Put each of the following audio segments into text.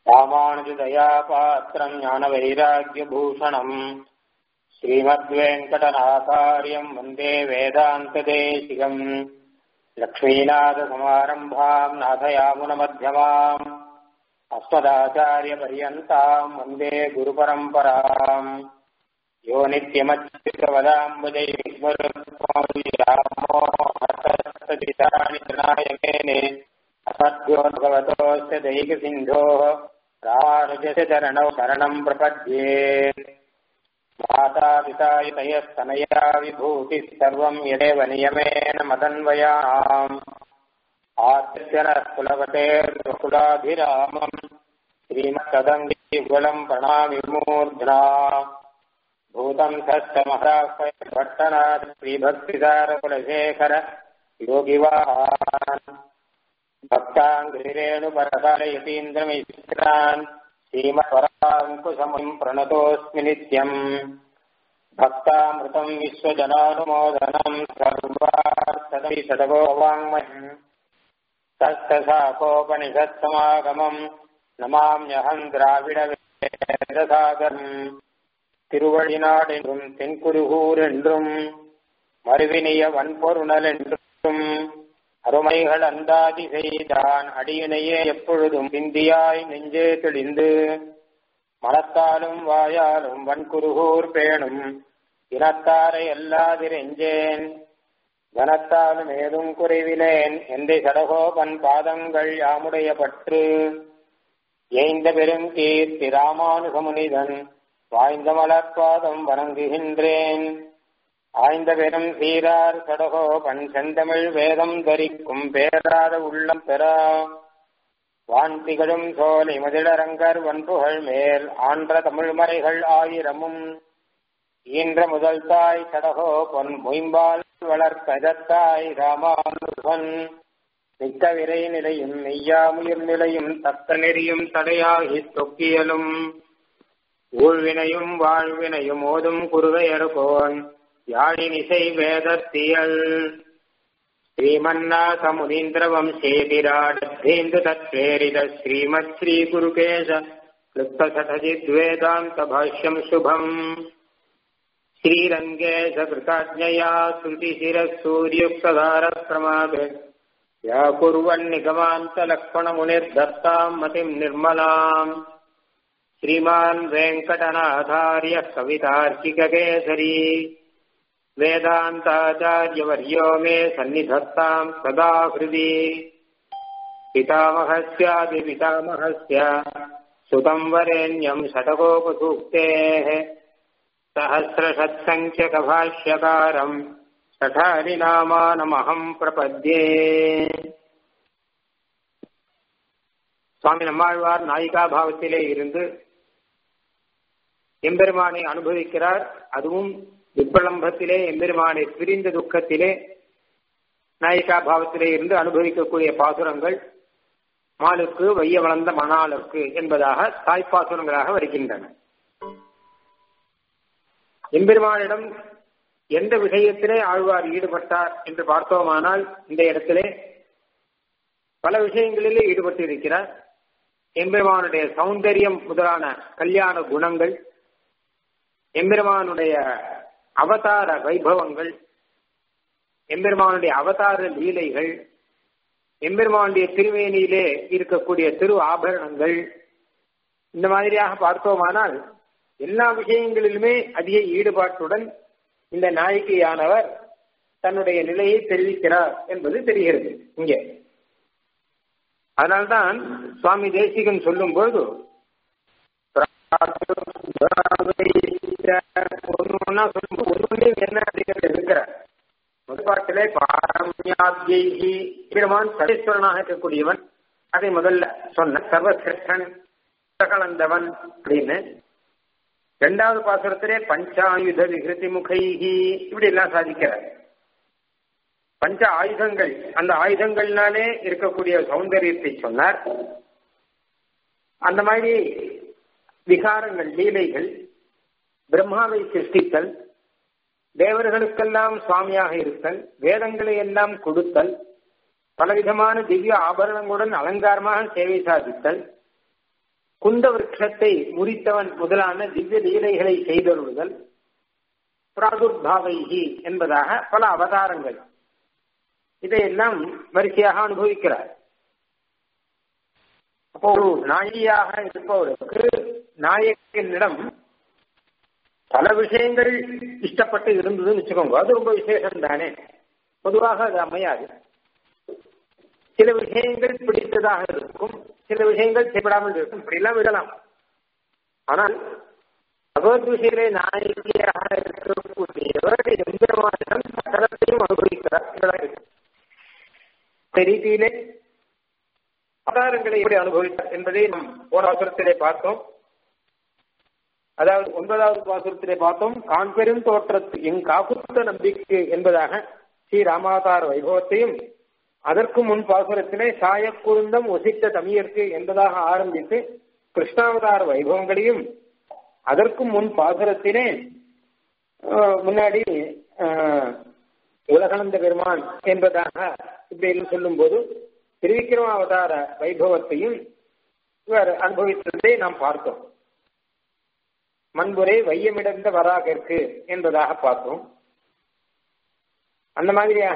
ராமானுஜதயா பாத்திரம் ஞானவைராக்கியபூஷணம் ஸ்ரீமத்வேங்கடநாதாரியம் வந்தே வேதாந்ததேசிகம் லக்ஷ்மீநாதசமாரம்பாம் நாதயாமுனமध्यமாம் अस्मदाचार्यपर्यन्ताम् वन्दे गुरुपरम्पराम् यो नित्यमच्युतवदाम्बुजैर्मरुत्वादिरामोहतस्तदिशानिनायकेने असद्यो भगवतोऽस्य दैकसिन्धोः रामानुजस्य चरणौ शरणम् प्रपद्ये मातापितायुतयस्तनया विभूतिः सर्वम् यदेव नियमेन मदन्वयाम् आदित्यनः कुलवतेर्वकुलाभिरामम् श्रीमत्तदङ्गीकुलम् प्रणामि मूर्ध्ना भूतम् सश्च महाराष्ट्रभट्टनाथ श्रीभक्तिसारकुलशेखर योगिवाहान् भक्ताङ्गिरेणुपरकालयतीन्द्रमिश्रान् श्रीमत्वराङ्कुशमुनिम् प्रणतोऽस्मि नित्यम् भक्तामृतम् विश्वजनानुमोदनम् सर्वार्थदपि सदगोवाङ्मयम् சஸ்தசாகோபனிஷத்சமாகமம் நமாம்யகம் திராவிடவேதசாகரம் திருவழிநாடென்றும் தென்குருகூர் என்றும் மறுவினிய வன்பொருணல் என்றும் அருமைகள் அந்தாதி செய்தான் அடியினையே எப்பொழுதும் பிந்தியாய் நெஞ்சே தெளிந்து மனத்தாலும் வாயாலும் வன்குருகூர் பேணும் இனத்தாரை அல்லாதிரெஞ்சேன் கனத்தாலும் ஏதும் குறைவிலேன் எந்தை சடகோபன் பாதங்கள் யாமுடைய பற்று ஏய்ந்த பெரும் கீர்த்தி ராமானுகமுனிதன் வாய்ந்த மலர்பாதம் வணங்குகின்றேன் ஆய்ந்த பெரும் சீரார் சடகோபன் செந்தமிழ் வேதம் தரிக்கும் பேராத உள்ளம் பெறா வான்திகழும் சோலை மதிலரங்கர் வன்புகள் மேல் ஆன்ற தமிழ்மறைகள் ஆயிரமும் ஈன்ற முதல் தாய் சடகோ பொன் மொயம்பால் வளர்க்கதத்தாய் ராமானுகன் மிக்க விரை நிலையும் மெய்யாமுயிர் நிலையும் தத்த நெறியும் தடையாகி தொக்கியலும் ஊழ்வினையும் வாழ்வினையும் ஓதும் குருவையர்கோன் யாழினிசை வேதத்தியல் ஸ்ரீமன்னாத முனீந்திர வம்சேதிராடேந்து தத்வேரித ஸ்ரீமத் ஸ்ரீ குருகேஷ क्लुप्तशतजिद्वेदान्त भाष्यम् शुभम् श्रीरङ्गे सकृताज्ञया श्रुतिशिरः सूर्युक्तधारप्रमाद या कुर्वन्निगमान्तलक्ष्मणमुनिर्दत्ताम् मतिम् निर्मलाम् श्रीमान् वेङ्कटनाथार्यः कवितार्किककेसरी वेदान्ताचार्यवर्यो मे सन्निधत्ताम् सदा हृदि पितामहस्यादिपितामहस्य सुतम् वरेण्यम् षटकोपसूक्तेः सहस्रषत्सङ्ख्यकभाष्यकारम् சட்டாரிநாமானமகம் பிரபத்யே சுவாமி நம்மாழ்வார் நாயிகா பாவத்திலே இருந்து எம்பெருமானை அனுபவிக்கிறார் அதுவும் விப்ரலம்பத்திலே எம்பெருமானை பிரிந்த துக்கத்திலே நாயிகா பாவத்திலே இருந்து அனுபவிக்கக்கூடிய பாசுரங்கள் மாலுக்கு வைய வளர்ந்த மணாலுக்கு என்பதாக தாய்ப்பாசுரங்களாக வருகின்றன எம்பெருமானிடம் எந்த விஷயத்திலே ஆழ்வார் ஈடுபட்டார் என்று பார்த்தோமானால் இந்த இடத்திலே பல விஷயங்களிலே ஈடுபட்டு இருக்கிறார் எம்பெருமானுடைய சௌந்தரியம் முதலான கல்யாண குணங்கள் எம்பெருமானுடைய அவதார வைபவங்கள் எம்பெருமானுடைய அவதார லீலைகள் எம்பெருமானுடைய திருவேணியிலே இருக்கக்கூடிய திரு ஆபரணங்கள் இந்த மாதிரியாக பார்த்தோமானால் எல்லா விஷயங்களிலுமே அதிக ஈடுபாட்டுடன் இந்த நாயகியானவர் தன்னுடைய நிலையை தெரிவிக்கிறார் என்பது தெரிகிறது இங்கே அதனால்தான் சுவாமி தேசிகன் சொல்லும் போது ஒன்னு சொல்லும் ஒன்று என்ன அப்படிங்கிறது இருக்கிறார் முதற்பாட்டிலே பாரம்யாத்யி பெருமான் சதீஸ்வரனாக இருக்கக்கூடியவன் அதை முதல்ல சொன்ன சர்வசிரஷ்டன் கலந்தவன் அப்படின்னு இரண்டாவது பாசுரத்திலே பஞ்சாயுத விகிருதி முகைஹி இப்படி எல்லாம் சாதிக்கிறார் பஞ்ச ஆயுதங்கள் அந்த ஆயுதங்கள்னாலே இருக்கக்கூடிய சௌந்தரியத்தை சொன்னார் அந்த மாதிரி விகாரங்கள் லீலைகள் பிரம்மாவை சிருஷ்டித்தல் தேவர்களுக்கெல்லாம் சுவாமியாக இருத்தல் வேதங்களை எல்லாம் கொடுத்தல் பலவிதமான திவ்ய ஆபரணங்களுடன் அலங்காரமாக சேவை சாதித்தல் குந்த விரட்சத்தை முறித்தவன் முதலான திவ்ய லீலைகளை செய்தொழுதல் பிராதுர்பாவைகி என்பதாக பல அவதாரங்கள் இதையெல்லாம் வரிசையாக அனுபவிக்கிறார் அப்போ ஒரு நாயியாக இருப்பவருக்கு நாயகனிடம் பல விஷயங்கள் இஷ்டப்பட்டு இருந்ததுன்னு வச்சுக்கோங்க அது ரொம்ப விசேஷம் தானே பொதுவாக அது அமையாது சில விஷயங்கள் பிடித்ததாக இருக்கும் சில விஷயங்கள் செய்யப்படாமல் இருக்கும் இப்படிலாம் விடலாம் ஆனால் பகவத் விஷயிலே நாயகியாக இருக்கக்கூடியவர் எந்திரமானிடம் சகலத்தையும் அனுபவிக்கிறார் இந்த ரீதியிலே அவதாரங்களை எப்படி அனுபவித்தார் என்பதை நாம் போன அவசரத்திலே பார்த்தோம் அதாவது ஒன்பதாவது பாசுரத்திலே பார்த்தோம் காண்பெரும் தோற்றத்து எங் காக்குத்த நம்பிக்கை என்பதாக ஸ்ரீ ராமாவதார வைபவத்தையும் அதற்கு முன் பாசுரத்திலே சாயக்குருந்தம் ஒசித்த தமியற்கு என்பதாக ஆரம்பித்து கிருஷ்ணாவதார வைபவங்களையும் அதற்கு முன் பாசுரத்திலே முன்னாடி உலகளந்த பெருமான் என்பதாக இப்படி சொல்லும் போது திருவிக்கிரம அவதார வைபவத்தையும் இவர் அனுபவித்ததை நாம் பார்த்தோம் மண்புரை வையமிடந்த வராகற்கு என்பதாக பார்த்தோம் அந்த மாதிரியாக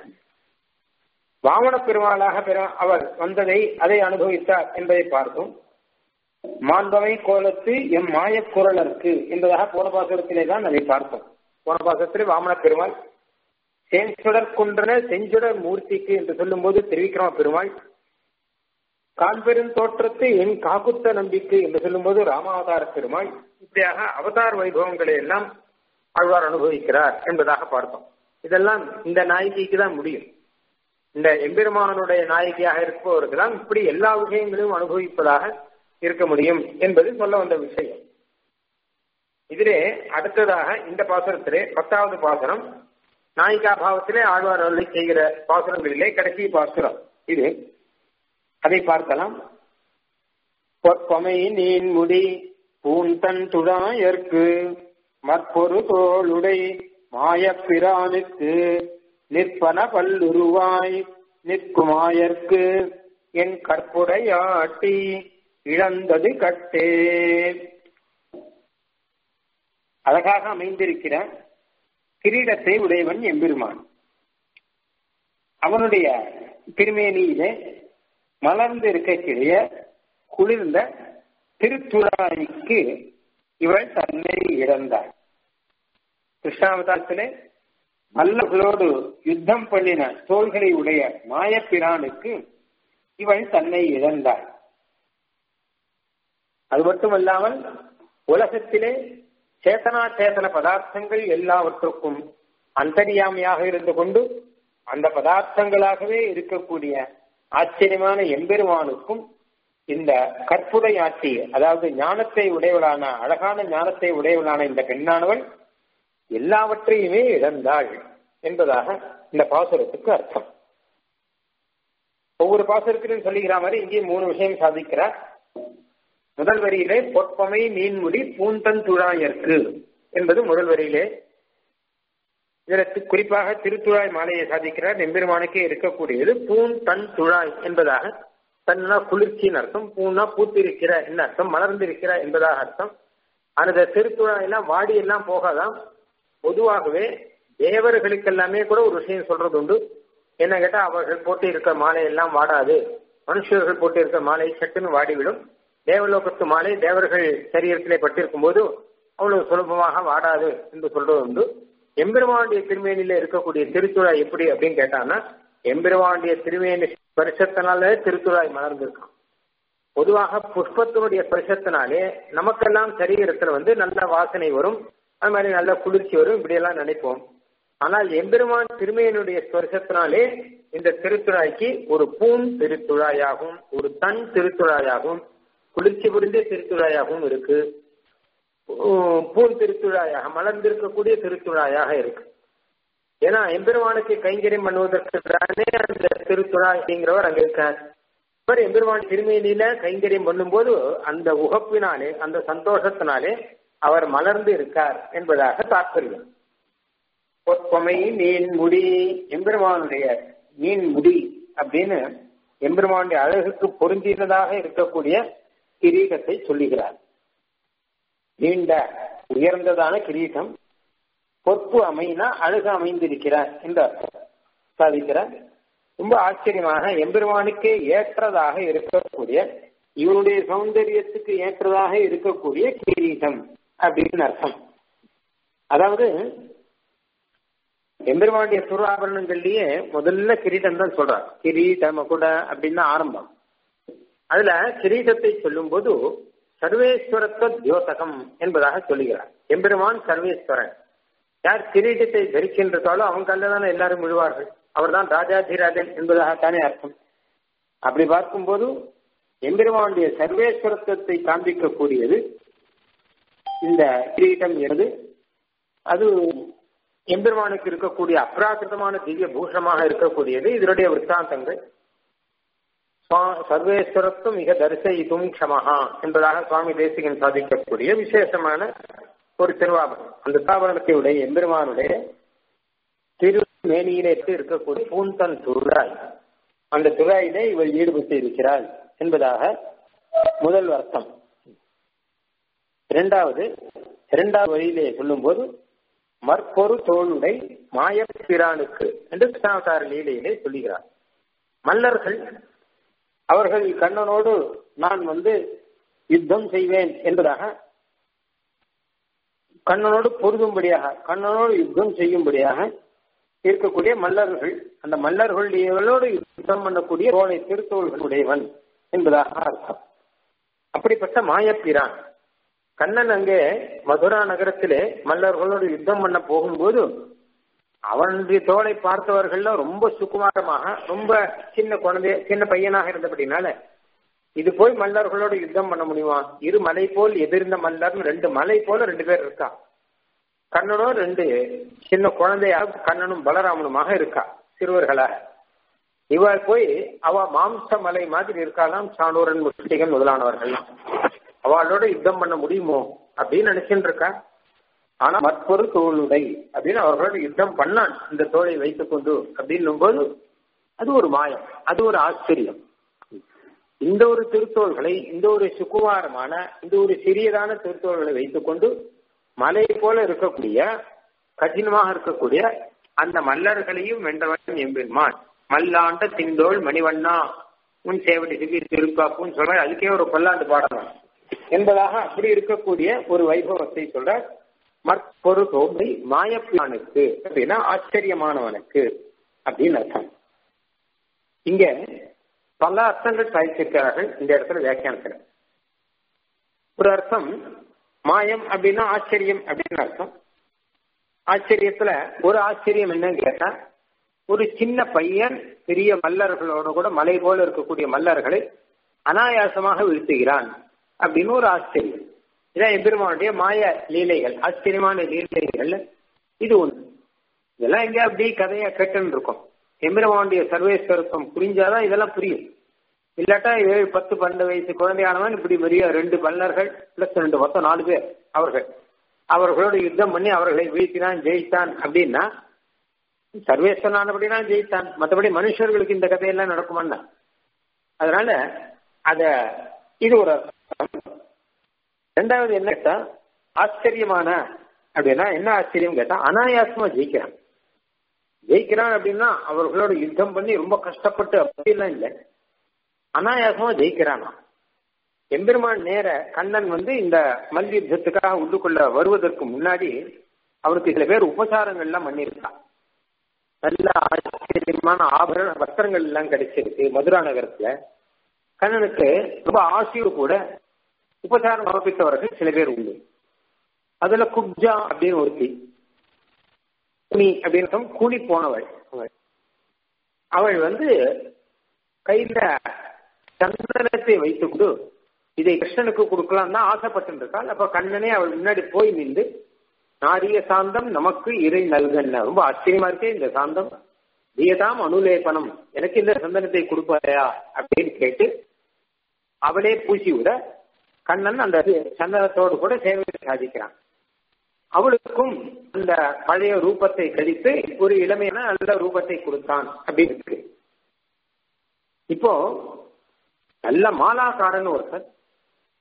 வாமன பெருமாளாக பெற அவர் வந்ததை அதை அனுபவித்தார் என்பதை பார்த்தோம் மாண்பவை கோலத்து எம் மாயக்குரலருக்கு என்பதாக போன பாசுரத்திலே தான் அதை பார்த்தோம் போன பாசுரத்திலே வாமன பெருமாள் செஞ்சுடர் குன்றன செஞ்சுடர் மூர்த்திக்கு என்று சொல்லும்போது திருவிக்கிரம பெருமாள் காண்பெரும் தோற்றத்தை என் காக்குத்த நம்பிக்கை என்று சொல்லும்போது ராமாவதார பெருமாள் இப்படியாக அவதார வைபவங்களை எல்லாம் ஆழ்வார் அனுபவிக்கிறார் என்பதாக பார்த்தோம் இதெல்லாம் இந்த நாயகிக்கு தான் முடியும் இந்த எம்பெருமானுடைய நாயகியாக இருப்பவருக்கு தான் இப்படி எல்லா விஷயங்களையும் அனுபவிப்பதாக இருக்க முடியும் என்பது சொல்ல வந்த விஷயம் இதிலே அடுத்ததாக இந்த பாசுரத்திலே பத்தாவது பாசுரம் நாயிகா பாவத்திலே ஆழ்வார் அருளை செய்கிற பாசுரங்களிலே கடைசி பாசுரம் இது அதை பார்க்கலாம் பொற்பமை நீன் முடி பூந்தன் துழாயற்கு மற்பொரு தோளுடை மாயப்பிரானுக்கு நிற்பன பல்லுருவாய் நிற்குமாயற்கு என் கற்புடையாட்டி இழந்தது கட்டே அழகாக அமைந்திருக்கிற கிரீடத்தை உடையவன் எம்பெருமான் அவனுடைய திருமேனியிலே மலர்ந்து இருக்கக்கூடிய குளிர்ந்த திருத்துழாய்க்கு இவள் தன்னை இழந்தாள் கிருஷ்ணாவதாரத்திலே மல்லர்களோடு யுத்தம் பண்ணின தோள்களை உடைய மாயப்பிரானுக்கு இவள் தன்னை இழந்தாள் அது மட்டுமல்லாமல் உலகத்திலே சேத்தனா சேத்தன பதார்த்தங்கள் எல்லாவற்றுக்கும் அந்தரியாமையாக இருந்து கொண்டு அந்த பதார்த்தங்களாகவே இருக்கக்கூடிய ஆச்சரியமான எம்பெருமானுக்கும் இந்த கற்புடை ஆட்சி அதாவது ஞானத்தை உடையவளான அழகான ஞானத்தை உடையவளான இந்த பெண்ணானவள் எல்லாவற்றையுமே இழந்தாள் என்பதாக இந்த பாசுரத்துக்கு அர்த்தம் ஒவ்வொரு பாசுரத்திலும் சொல்லுகிற மாதிரி இங்கே மூணு விஷயம் சாதிக்கிறார் முதல் வரியிலே பொற்பமை மீன்முடி பூந்தன் துழாயற்கு என்பது முதல் வரியிலே இதற்கு குறிப்பாக திருத்துழாய் மாலையை சாதிக்கிறார் எம்பெருமானுக்கே இருக்கக்கூடியது பூன் தன் துழாய் என்பதாக தன்னா குளிர்ச்சியின் அர்த்தம் பூனா பூத்திருக்கிற என்ன அர்த்தம் மலர்ந்திருக்கிற என்பதாக அர்த்தம் அந்த திருத்துழாய் எல்லாம் வாடி எல்லாம் போகாதான் பொதுவாகவே தேவர்களுக்கு எல்லாமே கூட ஒரு விஷயம் சொல்றது உண்டு என்ன கேட்டா அவர்கள் போட்டு இருக்க மாலை எல்லாம் வாடாது மனுஷர்கள் போட்டு இருக்க மாலை சட்டுன்னு வாடிவிடும் தேவலோகத்து மாலை தேவர்கள் சரீரத்திலே பட்டிருக்கும் போது அவ்வளவு சுலபமாக வாடாது என்று சொல்றது உண்டு எம்பெருமானுடைய திருமேனில இருக்கக்கூடிய திருத்துழாய் எப்படி அப்படின்னு கேட்டான்னா எம்பெருமானுடைய திருமேனி ஸ்பரிசத்தினாலே திருத்துழாய் மலர்ந்திருக்கான் பொதுவாக புஷ்பத்தினுடைய ஸ்பரிசத்தினாலே நமக்கெல்லாம் சரீரத்துல வந்து நல்ல வாசனை வரும் அது மாதிரி நல்ல குளிர்ச்சி வரும் இப்படியெல்லாம் நினைப்போம் ஆனால் எம்பெருமான் திருமையனுடைய ஸ்பர்சத்தினாலே இந்த திருத்துழாய்க்கு ஒரு பூன் திருத்துழாயாகவும் ஒரு தன் திருத்துழாயாகவும் குளிர்ச்சி புரிந்த திருத்துழாயாகவும் இருக்கு பூன் திருத்துழாயாக மலர்ந்திருக்கக்கூடிய திருத்துழாயாக இருக்கு ஏன்னா எம்பெருமானுக்கு கைங்கரியம் பண்ணுவதற்கு தானே அந்த திருத்துழாய் அப்படிங்கிறவர் அங்க இருக்கார் இவர் எம்பெருமான் திருமேனியில கைங்கரியம் பண்ணும்போது அந்த உகப்பினாலே அந்த சந்தோஷத்தினாலே அவர் மலர்ந்து இருக்கார் என்பதாக தாற்பயம் பொற்பமை மீன் முடி எம்பெருமானுடைய மீன் முடி அப்படின்னு எம்பெருமானுடைய அழகுக்கு பொருந்தினதாக இருக்கக்கூடிய கிரீடத்தை சொல்லுகிறார் நீண்ட உயர்ந்ததான கிரீடம் பொற்பு அமைனா அழகு அமைந்திருக்கிறார் என்று அர்த்தம் சாதிக்கிறார் ரொம்ப ஆச்சரியமாக எம்பெருமானுக்கே ஏற்றதாக இருக்கக்கூடிய இவருடைய சௌந்தரியத்துக்கு ஏற்றதாக இருக்கக்கூடிய கிரீடம் அப்படின்னு அர்த்தம் அதாவது எம்பெருமானுடைய துராபரணங்கள்லயே முதல்ல கிரீடம் தான் சொல்றார் கிரீட மகுட அப்படின்னு ஆரம்பம் அதுல கிரீடத்தை சொல்லும் போது சர்வேஸ்வரத்துவ தியோதகம் என்பதாக சொல்லுகிறார் எம்பெருமான் சர்வேஸ்வரன் யார் கிரீடத்தை தரிக்கின்றதாலோ அவங்க கல்ல தானே எல்லாரும் விழுவார்கள் அவர் தான் ராஜாதிராஜன் என்பதாகத்தானே அர்த்தம் அப்படி பார்க்கும்போது எம்பெருமானுடைய சர்வேஸ்வரத்துவத்தை காண்பிக்கக்கூடியது இந்த கிரீடம் என்பது அது எம்பெருமானுக்கு இருக்கக்கூடிய அப்ராகிருதமான திவ்ய பூஷமாக இருக்கக்கூடியது இதனுடைய விற்த்தாந்தங்கள் சர்வேஸ்வரத்துவம் மிக தரிசயித்தும் க்ஷமஹா என்பதாக சுவாமி தேசிகன் சாதிக்கக்கூடிய விசேஷமான ஒரு திருவாபரணம் அந்த திருவாபரணத்தை உடைய எம்பெருமானுடைய திருமேனியிலே இருக்கக்கூடிய பூந்தன் துழாய் அந்த துழாயிலே இவள் ஈடுபட்டு இருக்கிறாள் என்பதாக முதல் அர்த்தம் இரண்டாவது இரண்டாவது வழியிலே சொல்லும் போது மற்பொரு தோளுடை மாயப்பிரானுக்கு என்று கிருஷ்ணாவதார லீலையிலே சொல்லுகிறார் மல்லர்கள் அவர்கள் கண்ணனோடு நான் வந்து யுத்தம் செய்வேன் என்பதாக கண்ணனோடு பொருதும்படியாக கண்ணனோடு யுத்தம் செய்யும்படியாக இருக்கக்கூடிய மல்லர்கள் அந்த மல்லர்களோடு யுத்தம் பண்ணக்கூடிய தோலை திருத்தோள்களுடையவன் என்பதாக அர்த்தம் அப்படிப்பட்ட மாயப்பிரான் கண்ணன் அங்கே மதுரா நகரத்திலே மல்லர்களோடு யுத்தம் பண்ண போகும்போது அவனுடைய தோலை பார்த்தவர்கள்ல ரொம்ப சுக்குமாரமாக ரொம்ப சின்ன குழந்தை சின்ன பையனாக இருந்தபடினால இது போய் மல்லர்களோட யுத்தம் பண்ண முடியுமா இரு மலை போல் எதிர்ந்த மல்லர்னு ரெண்டு மலை போல ரெண்டு பேர் இருக்கா கண்ணனும் ரெண்டு சின்ன குழந்தையாக கண்ணனும் பலராமனுமாக இருக்கா சிறுவர்களாக இவர் போய் அவ மாம்ச மலை மாதிரி இருக்காளாம் சாணூரன் முட்டிகன் முதலானவர்கள்லாம் அவளோட யுத்தம் பண்ண முடியுமோ அப்படின்னு நினைச்சுட்டு இருக்கா ஆனா மற்றொரு தோளுடை அப்படின்னு அவர்களோட யுத்தம் பண்ணான் இந்த தோலை வைத்துக் கொண்டு அப்படின்னும் போது அது ஒரு மாயம் அது ஒரு ஆச்சரியம் இந்த ஒரு திருத்தோள்களை இந்த ஒரு சுகுமாரமான இந்த ஒரு சிறியதான திருத்தோள்களை வைத்துக்கொண்டு மலை போல இருக்கக்கூடிய கடினமாக இருக்கக்கூடிய அந்த மல்லர்களையும் வென்றவன் எம்பெருமான் மல்லாண்ட திந்தோள் மணிவண்ணா உன் சேவடி சிவி திருக்காப்புன்னு சொல்ற அதுக்கே ஒரு பல்லாண்டு பாடலாம் என்பதாக அப்படி இருக்கக்கூடிய ஒரு வைபவத்தை சொல்ற மற்பொரு தோல்வி மாயப்பியானுக்கு அப்படின்னா ஆச்சரியமானவனுக்கு அப்படின்னு அர்த்தம் இங்க பல அர்த்தங்கள் சாதிச்சிருக்கிறார்கள் இந்த இடத்துல வியாக்கியானத்தில் ஒரு அர்த்தம் மாயம் அப்படின்னா ஆச்சரியம் அப்படின்னு அர்த்தம் ஆச்சரியத்துல ஒரு ஆச்சரியம் என்னன்னு கேட்டா ஒரு சின்ன பையன் பெரிய மல்லர்களோட கூட மலை போல இருக்கக்கூடிய மல்லர்களை அனாயாசமாக வீழ்த்துகிறான் அப்படின்னு ஒரு ஆச்சரியம் இதான் எம்பெருமானுடைய மாய லீலைகள் ஆச்சரியமான லீலைகள் இது ஒண்ணு இதெல்லாம் எங்க அப்படி கதையா கேட்டுன்னு இருக்கும் எம்பெருமானுடைய சர்வேஸ்வரத்துவம் புரிஞ்சாதான் இதெல்லாம் புரியும் இல்லாட்டா ஏழு பத்து பன்னெண்டு வயசு குழந்தையானவன் இப்படி பெரிய ரெண்டு பல்லர்கள் பிளஸ் ரெண்டு மொத்தம் நாலு பேர் அவர்கள் அவர்களோடு யுத்தம் பண்ணி அவர்களை வீழ்த்தினான் ஜெயித்தான் அப்படின்னா சர்வேஸ்வரனானபடினா ஜெயித்தான் மற்றபடி மனுஷர்களுக்கு இந்த கதையெல்லாம் நடக்குமான்னா அதனால அத இது ஒரு அர்த்தம் ரெண்டாவது என்ன கேட்டா ஆச்சரியமான அப்படின்னா என்ன ஆச்சரியம் கேட்டா அனாயாசமா ஜெயிக்கிறான் ஜெயிக்கிறான் அப்படின்னா அவர்களோட யுத்தம் பண்ணி ரொம்ப கஷ்டப்பட்டு அப்படிலாம் இல்லை அனாயாசமா ஜெயிக்கிறானா எம்பெருமான் நேர கண்ணன் வந்து இந்த மல்யுத்தத்துக்காக உள்ளுக்குள்ள வருவதற்கு முன்னாடி அவனுக்கு சில பேர் உபசாரங்கள்லாம் பண்ணியிருக்கான் நல்ல ஆச்சரியமான ஆபரண வஸ்திரங்கள் எல்லாம் கிடைச்சிருக்கு மதுரா நகரத்துல கண்ணனுக்கு ரொம்ப ஆசையோடு கூட உபசாரம் சமர்ப்பித்தவர்கள் சில பேர் உண்டு அதுல குப்ஜா அப்படின்னு ஒருத்தி குனி அப்படின்னு கூலி போனவள் அவள் அவள் வந்து கையில சந்தனத்தை வைத்துக்கொண்டு இதை கிருஷ்ணனுக்கு கொடுக்கலாம் தான் ஆசைப்பட்டு இருக்காள் அப்ப கண்ணனே அவள் முன்னாடி போய் நின்று நாரிய சாந்தம் நமக்கு இறை நல்கன்ன ரொம்ப ஆச்சரியமா இருக்கே இந்த சாந்தம் தீயதாம் அனுலேபனம் எனக்கு இந்த சந்தனத்தை கொடுப்பாயா அப்படின்னு கேட்டு அவளே பூசி விட கண்ணன் அந்த சந்தனத்தோடு கூட சேவை சாதிக்கிறான் அவளுக்கும் அந்த பழைய ரூபத்தை கழித்து ஒரு இளமையான நல்ல ரூபத்தை கொடுத்தான் அப்படின்னு இருக்கு இப்போ நல்ல மாலாக்காரன் ஒருத்தர்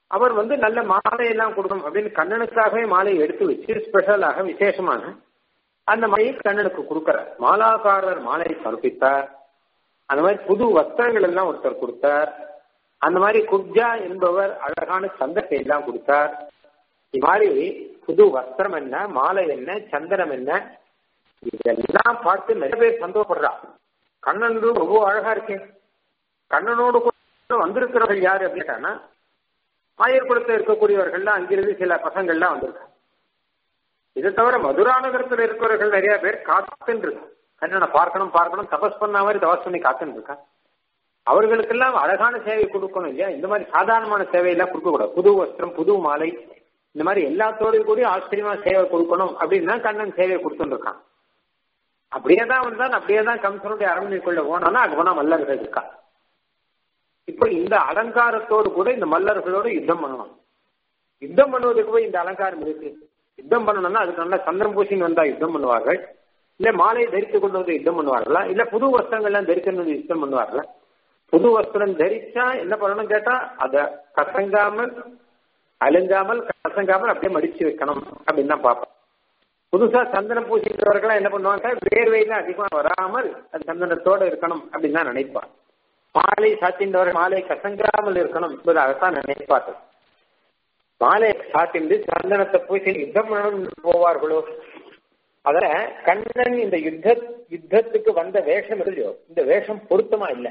அவர் வந்து நல்ல மாலையெல்லாம் கொடுக்கணும் அப்படின்னு கண்ணனுக்காகவே மாலையை எடுத்து வச்சு ஸ்பெஷலாக விசேஷமான அந்த மாலையை கண்ணனுக்கு கொடுக்கிறார் மாலாக்காரர் மாலை சமர்ப்பித்தார் அந்த மாதிரி புது வஸ்திரங்கள் எல்லாம் ஒருத்தர் கொடுத்தார் அந்த மாதிரி குப்ஜா என்பவர் அழகான சந்தத்தை எல்லாம் கொடுத்தார் இது மாதிரி புது வஸ்திரம் என்ன மாலை என்ன சந்தனம் என்ன இதெல்லாம் பார்த்து நிறைய பேர் சந்தோஷப்படுறா கண்ணன் ரொம்ப அழகா இருக்கேன் கண்ணனோடு கூட வந்திருக்கிறவர்கள் யாரு அப்படின்னா ஆயர்குளத்தில் இருக்கக்கூடியவர்கள்லாம் அங்கிருந்து சில பசங்கள்லாம் வந்திருக்காங்க இதை தவிர மதுரா நகரத்தில் இருக்கிறவர்கள் நிறைய பேர் காத்துன்னு இருக்கா கண்ணனை பார்க்கணும் பார்க்கணும் தபஸ் பண்ண மாதிரி தபஸ் பண்ணி காத்துன்னு இருக்கா அவர்களுக்கெல்லாம் அழகான சேவை கொடுக்கணும் இல்லையா இந்த மாதிரி சாதாரணமான சேவையெல்லாம் கொடுக்கக்கூடாது புது வஸ்திரம் புது மாலை இந்த மாதிரி எல்லாத்தோடையும் கூட ஆச்சரியமா சேவை கொடுக்கணும் அப்படின்னு தான் கண்ணன் சேவை கொடுத்துட்டு இருக்கான் அப்படியே தான் வந்தான் அப்படியே தான் கம்சனுடைய அரண்மனைக்குள்ள போனானா அங்க போனா மல்லர்கள் இருக்கா இப்ப இந்த அலங்காரத்தோடு கூட இந்த மல்லர்களோட யுத்தம் பண்ணணும் யுத்தம் பண்ணுவதற்கு போய் இந்த அலங்காரம் இருக்கு யுத்தம் பண்ணணும்னா அதுக்கு நல்லா சந்திரன் பூசின்னு வந்தா யுத்தம் பண்ணுவார்கள் இல்ல மாலையை தரித்து கொண்டு வந்து யுத்தம் பண்ணுவார்களா இல்ல புது வஸ்திரங்கள்லாம் தரிக்கணும் வந்து யுத்தம் பண்ணுவார்களா புது வஸ்திரம் தரிச்சா என்ன பண்ணணும் கேட்டா அத கசங்காமல் அழுங்காமல் கசங்காமல் அப்படியே மடிச்சு வைக்கணும் அப்படின்னு தான் பார்ப்போம் புதுசா சந்தனம் பூசிக்கிறவர்கள்லாம் என்ன பண்ணுவாங்க வேர்வையில அதிகமா வராமல் அது சந்தனத்தோட இருக்கணும் அப்படின்னு தான் நினைப்பார் மாலை சாத்தின்றவர்கள் மாலை கசங்காமல் இருக்கணும் என்பதாகத்தான் நினைப்பார்கள் மாலை சாத்திண்டு சந்தனத்தை பூசி யுத்தம் பண்ணணும் போவார்களோ அத கண்ணன் இந்த யுத்த யுத்தத்துக்கு வந்த வேஷம் இல்லையோ இந்த வேஷம் பொருத்தமா இல்லை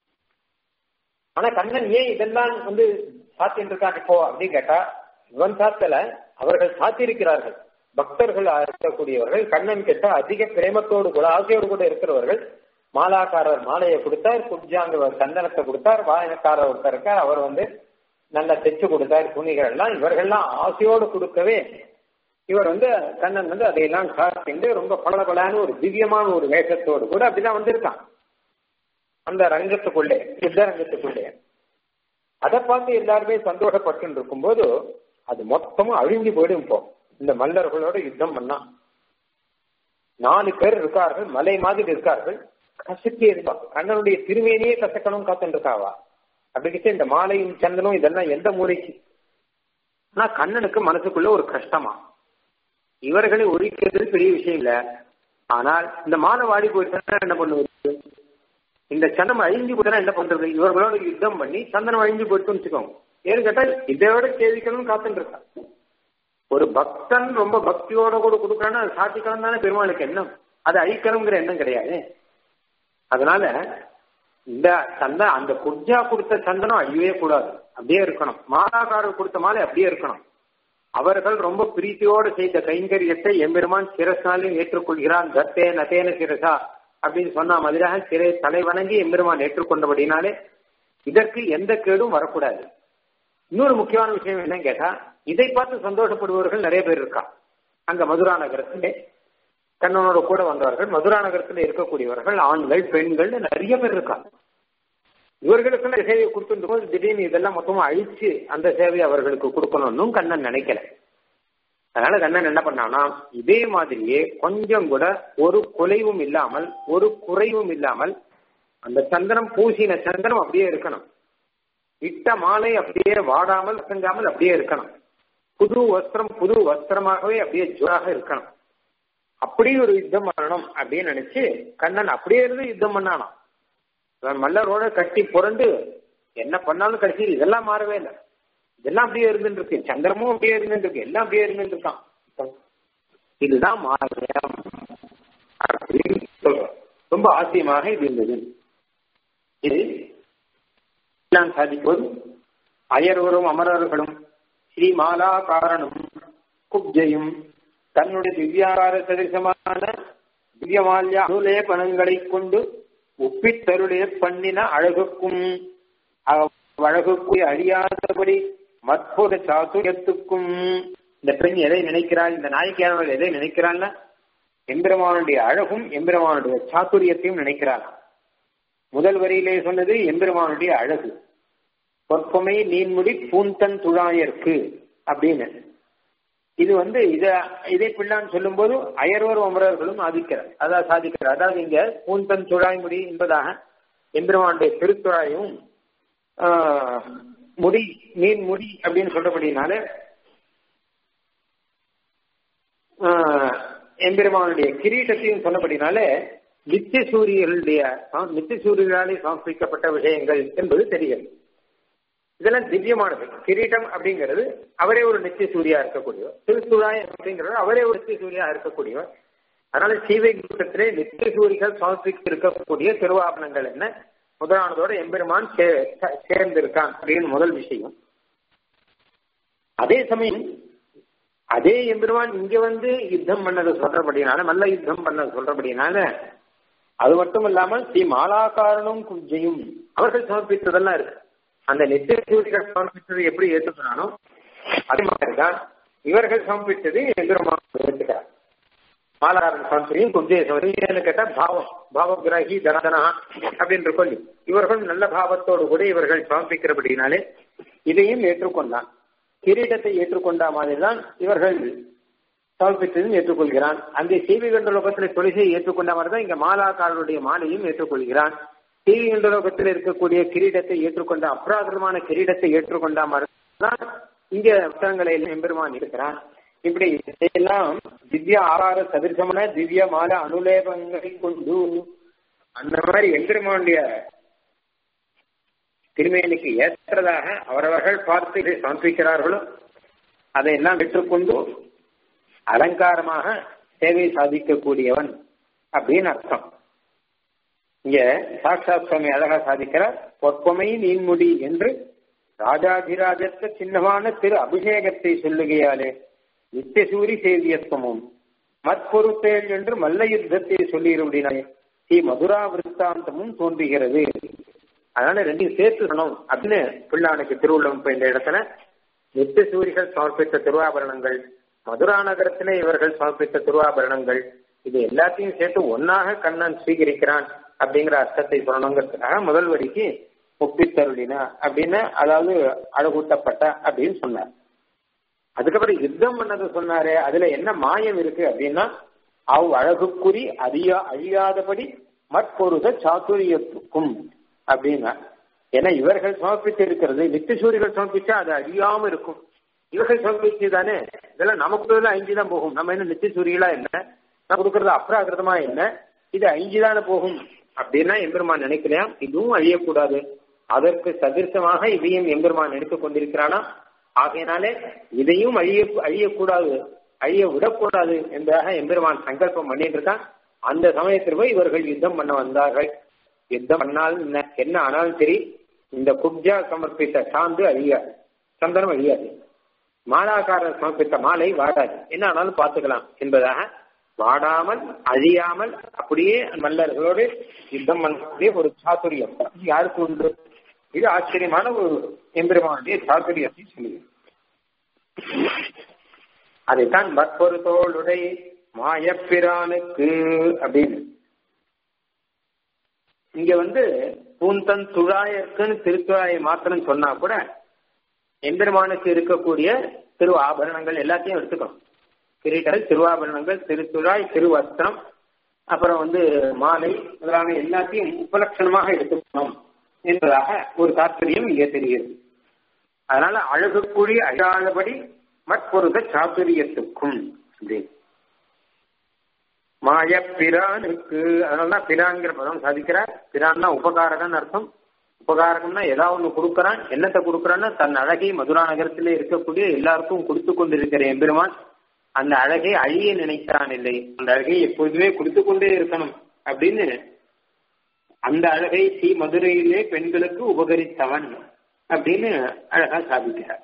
ஆனா கண்ணன் ஏன் இதெல்லாம் வந்து சாத்தின்னு இருக்கான் இப்போ அப்படின்னு கேட்டா இவன் சாத்தல அவர்கள் சாத்தியிருக்கிறார்கள் பக்தர்கள் இருக்கக்கூடியவர்கள் கண்ணன் கிட்ட அதிக பிரேமத்தோடு கூட ஆசையோடு கூட இருக்கிறவர்கள் மாலாக்காரர் மாலையை கொடுத்தார் குப்ஜாங்க சந்தனத்தை கொடுத்தார் வாயனக்காரர் ஒருத்தர் இருக்கார் அவர் வந்து நல்லா தைச்சு கொடுத்தார் துணிகள் எல்லாம் இவர்கள்லாம் ஆசையோடு கொடுக்கவே இவர் வந்து கண்ணன் வந்து அதையெல்லாம் காத்திண்டு ரொம்ப பளபளன்னு ஒரு திவ்யமான ஒரு வேஷத்தோடு கூட அப்படிதான் வந்திருக்கான் அந்த ரங்கத்துக்குள்ளே யுத்த ரங்கத்துக்குள்ளே அதை பார்த்து எல்லாருமே சந்தோஷப்பட்டு இருக்கும்போது அது மொத்தமும் அழிஞ்சு போயிடும் இப்போ இந்த மல்லர்களோட யுத்தம் பண்ணா நாலு பேர் இருக்கார்கள் மலை மாதிரி இருக்கார்கள் கசக்கி இருப்பா கண்ணனுடைய திருமேனியே கசக்கணும் காத்துட்டு இருக்காவா அப்படிக்கிட்டு இந்த மாலையும் சந்தனும் இதெல்லாம் எந்த மூலைக்கு ஆனா கண்ணனுக்கு மனசுக்குள்ள ஒரு கஷ்டமா இவர்களை ஒழிக்கிறது பெரிய விஷயம் இல்ல ஆனால் இந்த மாலை வாடி போயிட்டா என்ன பண்ணுவது இந்த சந்தனம் அழிஞ்சு போயிட்டா என்ன பண்றது இவர்களோட யுத்தம் பண்ணி சந்தனம் அழிஞ்சு போயிட்டுன்னு வச்சுக்கோங்க ஏன்னு கேட்டா இதையோட கேள்விக்கணும் காத்துட்டு இருக்கா ஒரு பக்தன் ரொம்ப பக்தியோட கூட கொடுக்கறான்னா அது சாத்திக்கணும் தானே பெருமாளுக்கு எண்ணம் அது அழிக்கணுங்கிற எண்ணம் கிடையாது அதனால இந்த சந்த அந்த குர்ஜா கொடுத்த சந்தனம் அழியவே கூடாது அப்படியே இருக்கணும் மாலாக்காரர் கொடுத்த மாலை அப்படியே இருக்கணும் அவர்கள் ரொம்ப பிரீத்தியோடு செய்த கைங்கரியத்தை எம்பெருமான் சிரசாலையும் ஏற்றுக்கொள்கிறான் தத்தே நதேன சிரசா அப்படின்னு சொன்ன மாதிரியாக சிறை தலை வணங்கி எம்பெருமான் ஏற்றுக்கொண்டபடினாலே இதற்கு எந்த கேடும் வரக்கூடாது இன்னொரு முக்கியமான விஷயம் என்னன்னு கேட்டா இதை பார்த்து சந்தோஷப்படுபவர்கள் நிறைய பேர் இருக்கா அங்க மதுரா நகரத்திலே கண்ணனோட கூட வந்தவர்கள் மதுரா நகரத்தில் இருக்கக்கூடியவர்கள் ஆண்கள் பெண்கள் நிறைய பேர் இருக்காங்க இவர்களுக்கு சேவையை கொடுத்துட்டு போது திடீர்னு இதெல்லாம் மொத்தமா அழிச்சு அந்த சேவையை அவர்களுக்கு கொடுக்கணும்னு கண்ணன் நினைக்கல அதனால கண்ணன் என்ன பண்ணானா இதே மாதிரியே கொஞ்சம் கூட ஒரு குலைவும் இல்லாமல் ஒரு குறைவும் இல்லாமல் அந்த சந்தனம் பூசின சந்தனம் அப்படியே இருக்கணும் இட்ட மாலை அப்படியே வாடாமல் கசங்காமல் அப்படியே இருக்கணும் புது வஸ்திரம் புது வஸ்திரமாகவே அப்படியே ஜோராக இருக்கணும் அப்படி ஒரு யுத்தம் பண்ணணும் அப்படின்னு நினைச்சு கண்ணன் அப்படியே இருந்து யுத்தம் பண்ணானாம் மல்லரோட கட்டி புரண்டு என்ன பண்ணாலும் கடைசி இதெல்லாம் மாறவே இல்லை இதெல்லாம் அப்படியே இருந்துட்டு இருக்கு சந்திரமும் அப்படியே இருந்துட்டு இருக்கு எல்லாம் அப்படியே இருந்துட்டு இருக்கான் இதுதான் மாயம் அப்படின்னு சொல்றோம் ரொம்ப ஆச்சரியமாக இது இருந்தது இது எல்லாம் சாதிப்போது அயர்வரும் அமரர்களும் ஸ்ரீ மாலா காரணம் குப்ஜையும் தன்னுடைய திவ்யாகார சதிசமான திவ்யமால்ய அனுலேபனங்களை கொண்டு ஒப்பித்தருடைய பண்ணின அழகுக்கும் அழகுக்கு அழியாதபடி மற்போத சாதுரியத்துக்கும் இந்த பெண் எதை நினைக்கிறாள் இந்த நாயக்கியானவள் எதை நினைக்கிறாள்ல எம்பெருமானுடைய அழகும் எம்பெருமானுடைய சாத்துரியத்தையும் நினைக்கிறாள் முதல் வரியிலே சொன்னது எம்பெருமானுடைய அழகு பொற்பமை நீன்முடி பூந்தன் துழாயர்க்கு அப்படின்னு இது வந்து இத இதை பிள்ளான்னு சொல்லும் போது அயர்வர் அமரர்களும் ஆதிக்கிறார் அதாவது சாதிக்கிறார் அதாவது இங்க பூந்தன் துழாய்முடி என்பதாக எம்பெருமானுடைய திருத்துழாயும் முடி மீன் முடி அப்படின்னு சொல்றபடினால எம்பெருமானுடைய கிரீட்டத்தையும் சொன்னபடினால நித்திய சூரியர்களுடைய நித்திய சூரியர்களாலே சமர்ப்பிக்கப்பட்ட விஷயங்கள் என்பது தெரிகிறது இதெல்லாம் திவ்யமானது கிரீட்டம் அப்படிங்கிறது அவரே ஒரு நித்திய சூரியா இருக்கக்கூடியவர் திருத்துழாய் அப்படிங்கிறது அவரே ஒரு நித்திய சூரியா இருக்கக்கூடியவர் அதனால சீவை கூட்டத்திலே நித்திய சூரிகள் சமர்ப்பித்து இருக்கக்கூடிய திருவாபனங்கள் என்ன முதலானதோட எம்பெருமான் சேர்ந்திருக்கான் அப்படின்னு முதல் விஷயம் அதே சமயம் அதே எம்பெருமான் இங்க வந்து யுத்தம் பண்ணது சொல்றபடினால நல்ல யுத்தம் பண்ணது சொல்றபடினால அது மட்டும் இல்லாமல் ஸ்ரீ மாலாக்காரனும் குஞ்சையும் அவர்கள் சமர்ப்பித்ததெல்லாம் இருக்கு அந்த நித்திய சூரிகள் சமர்ப்பித்தது எப்படி ஏற்றுக்கிறானோ அதே மாதிரிதான் இவர்கள் சமர்ப்பித்தது எம்பெருமான் ஏற்றுக்கிறார் மாலாக்காரன் சமர்ப்பியும் குஞ்சையை சமர்ப்பியும் கேட்டா பாவம் பாவகிராகி தனதனா அப்படின்னு சொல்லி இவர்கள் நல்ல பாவத்தோடு கூட இவர்கள் சமர்ப்பிக்கிறபடினாலே இதையும் ஏற்றுக்கொண்டான் கிரீடத்தை ஏற்றுக்கொண்ட மாதிரி தான் இவர்கள் சமர்ப்பித்ததும் ஏற்றுக்கொள்கிறான் அந்த சீவி கண்ட லோகத்தில் தொழிலை ஏற்றுக்கொண்ட மாதிரி தான் இங்க மாலாக்காரனுடைய மாலையும் ஏற்றுக்கொள்கிறான் சீவி கண்ட லோகத்தில் இருக்கக்கூடிய கிரீடத்தை ஏற்றுக்கொண்ட அப்ராகிரமான கிரீடத்தை ஏற்றுக்கொண்ட மாதிரி தான் இங்க புத்தகங்களை எம்பெருமான் இருக்கிறான் இப்படி இதையெல்லாம் திவ்ய ஆகார சதிர்சமன திவ்ய மால அனுலேபங்களை கொண்டு அந்த மாதிரி எம்பெருமானுடைய திருமேனிக்கு ஏற்றதாக அவரவர்கள் பார்த்து இதை சமர்ப்பிக்கிறார்களோ அதையெல்லாம் பெற்றுக்கொண்டு அலங்காரமாக சேவை சாதிக்கக்கூடியவன் அப்படின்னு அர்த்தம் இங்க சாட்சாத் சுவாமி அழகா சாதிக்கிறார் பொற்பமை நீன்முடி என்று ராஜாதிராஜத்த சின்னமான திரு அபிஷேகத்தை சொல்லுகையாலே நித்தியசூரி சேவியத்துவமும் மற்பொருத்தேள் என்று மல்ல யுத்தத்தை சொல்லியிருந்தாலே ஸ்ரீ மதுரா விற்த்தாந்தமும் தோன்றுகிறது அதனால ரெண்டையும் சேர்த்து சொல்லணும் அப்படின்னு பிள்ளானுக்கு திருவுள்ளம் இந்த இடத்துல நித்திய சூரிகள் சமர்ப்பித்த திருவாபரணங்கள் மதுரா நகரத்திலே இவர்கள் சமர்ப்பித்த திருவாபரணங்கள் இது எல்லாத்தையும் சேர்த்து ஒன்னாக கண்ணன் ஸ்வீகரிக்கிறான் அப்படிங்கிற அர்த்தத்தை சொல்லணுங்கிறதுக்காக முதல் வரிக்கு ஒப்பித்தருளினா அப்படின்னு அதாவது அழகூட்டப்பட்ட அப்படின்னு சொன்னார் அதுக்கப்புறம் யுத்தம் பண்ணது சொன்னாரு அதுல என்ன மாயம் இருக்கு அப்படின்னா அவ் அழகுக்குறி அறியா அழியாதபடி மற்பொருத சாத்துரியத்துக்கும் அப்படின்னா ஏன்னா இவர்கள் சமர்ப்பித்து இருக்கிறது நித்தியசூரிகள் சமர்ப்பிச்சா அது அழியாம இருக்கும் இவர்கள் சமர்ப்பிச்சு தானே இதெல்லாம் நமக்கு ஐந்து தான் போகும் நம்ம என்ன நித்தியசூரிகளா என்ன நான் கொடுக்கறது அப்ராகிருதமா என்ன இது ஐந்து தானே போகும் அப்படின்னா எம்பெருமான் நினைக்கலையாம் இதுவும் அழியக்கூடாது அதற்கு சதிர்சமாக இதையும் எம்பெருமான் நினைத்துக் கொண்டிருக்கிறானா ஆகையினாலே இதையும் அழிய அழியக்கூடாது அழிய விடக்கூடாது என்பதாக எம்பெருமான் சங்கல்பம் பண்ணிட்டு இருக்கான் அந்த சமயத்தில் போய் இவர்கள் யுத்தம் பண்ண வந்தார்கள் யுத்தம் பண்ணாலும் என்ன என்ன ஆனாலும் சரி இந்த குப்ஜா சமர்ப்பித்த சாந்து அழியாது சந்தனம் அழியாது மாலாக்காரர் சமர்ப்பித்த மாலை வாடாது என்ன ஆனாலும் பார்த்துக்கலாம் என்பதாக வாடாமல் அழியாமல் அப்படியே மல்லர்களோடு யுத்தம் பண்ணக்கூடிய ஒரு சாத்துரியம் யாருக்கு உண்டு இது ஆச்சரியமான ஒரு எம்பெருமானுடைய சாத்துரியத்தை சொல்லுது அதைத்தான் மற்றொரு தோளுடை மாயப்பிரானுக்கு அப்படின்னு இங்க வந்து பூந்தன் துழாயர்க்குன்னு திருத்துழாயை மாத்திரம் சொன்னா கூட எம்பெருமானுக்கு இருக்கக்கூடிய திரு ஆபரணங்கள் எல்லாத்தையும் எடுத்துக்கணும் கிரீட்டங்கள் திருவாபரணங்கள் திருத்துழாய் திருவஸ்திரம் அப்புறம் வந்து மாலை முதலான எல்லாத்தையும் உபலட்சணமாக எடுத்துக்கணும் என்பதாக ஒரு தாற்பயம் இங்கே தெரிகிறது அதனால அழகுக்குழி அழாதபடி மற்பொருத சாத்துரியத்துக்கும் அப்படின்னு மாய பிரானுக்கு அதனாலதான் பிரான்கிற பதம் சாதிக்கிறார் பிரான்னா உபகாரகன் அர்த்தம் உபகாரகம்னா ஏதாவது ஒண்ணு கொடுக்கறான் என்னத்தை கொடுக்கறான்னா தன் அழகை மதுரா நகரத்திலே இருக்கக்கூடிய எல்லாருக்கும் கொடுத்து கொண்டிருக்கிற எம்பெருமான் அந்த அழகை அழிய நினைக்கிறான் இல்லை அந்த அழகை எப்பொழுதுமே கொடுத்து கொண்டே இருக்கணும் அப்படின்னு அந்த அழகை ஸ்ரீ மதுரையிலே பெண்களுக்கு உபகரித்தவன் அப்படின்னு அழகா சாதிக்கிறார்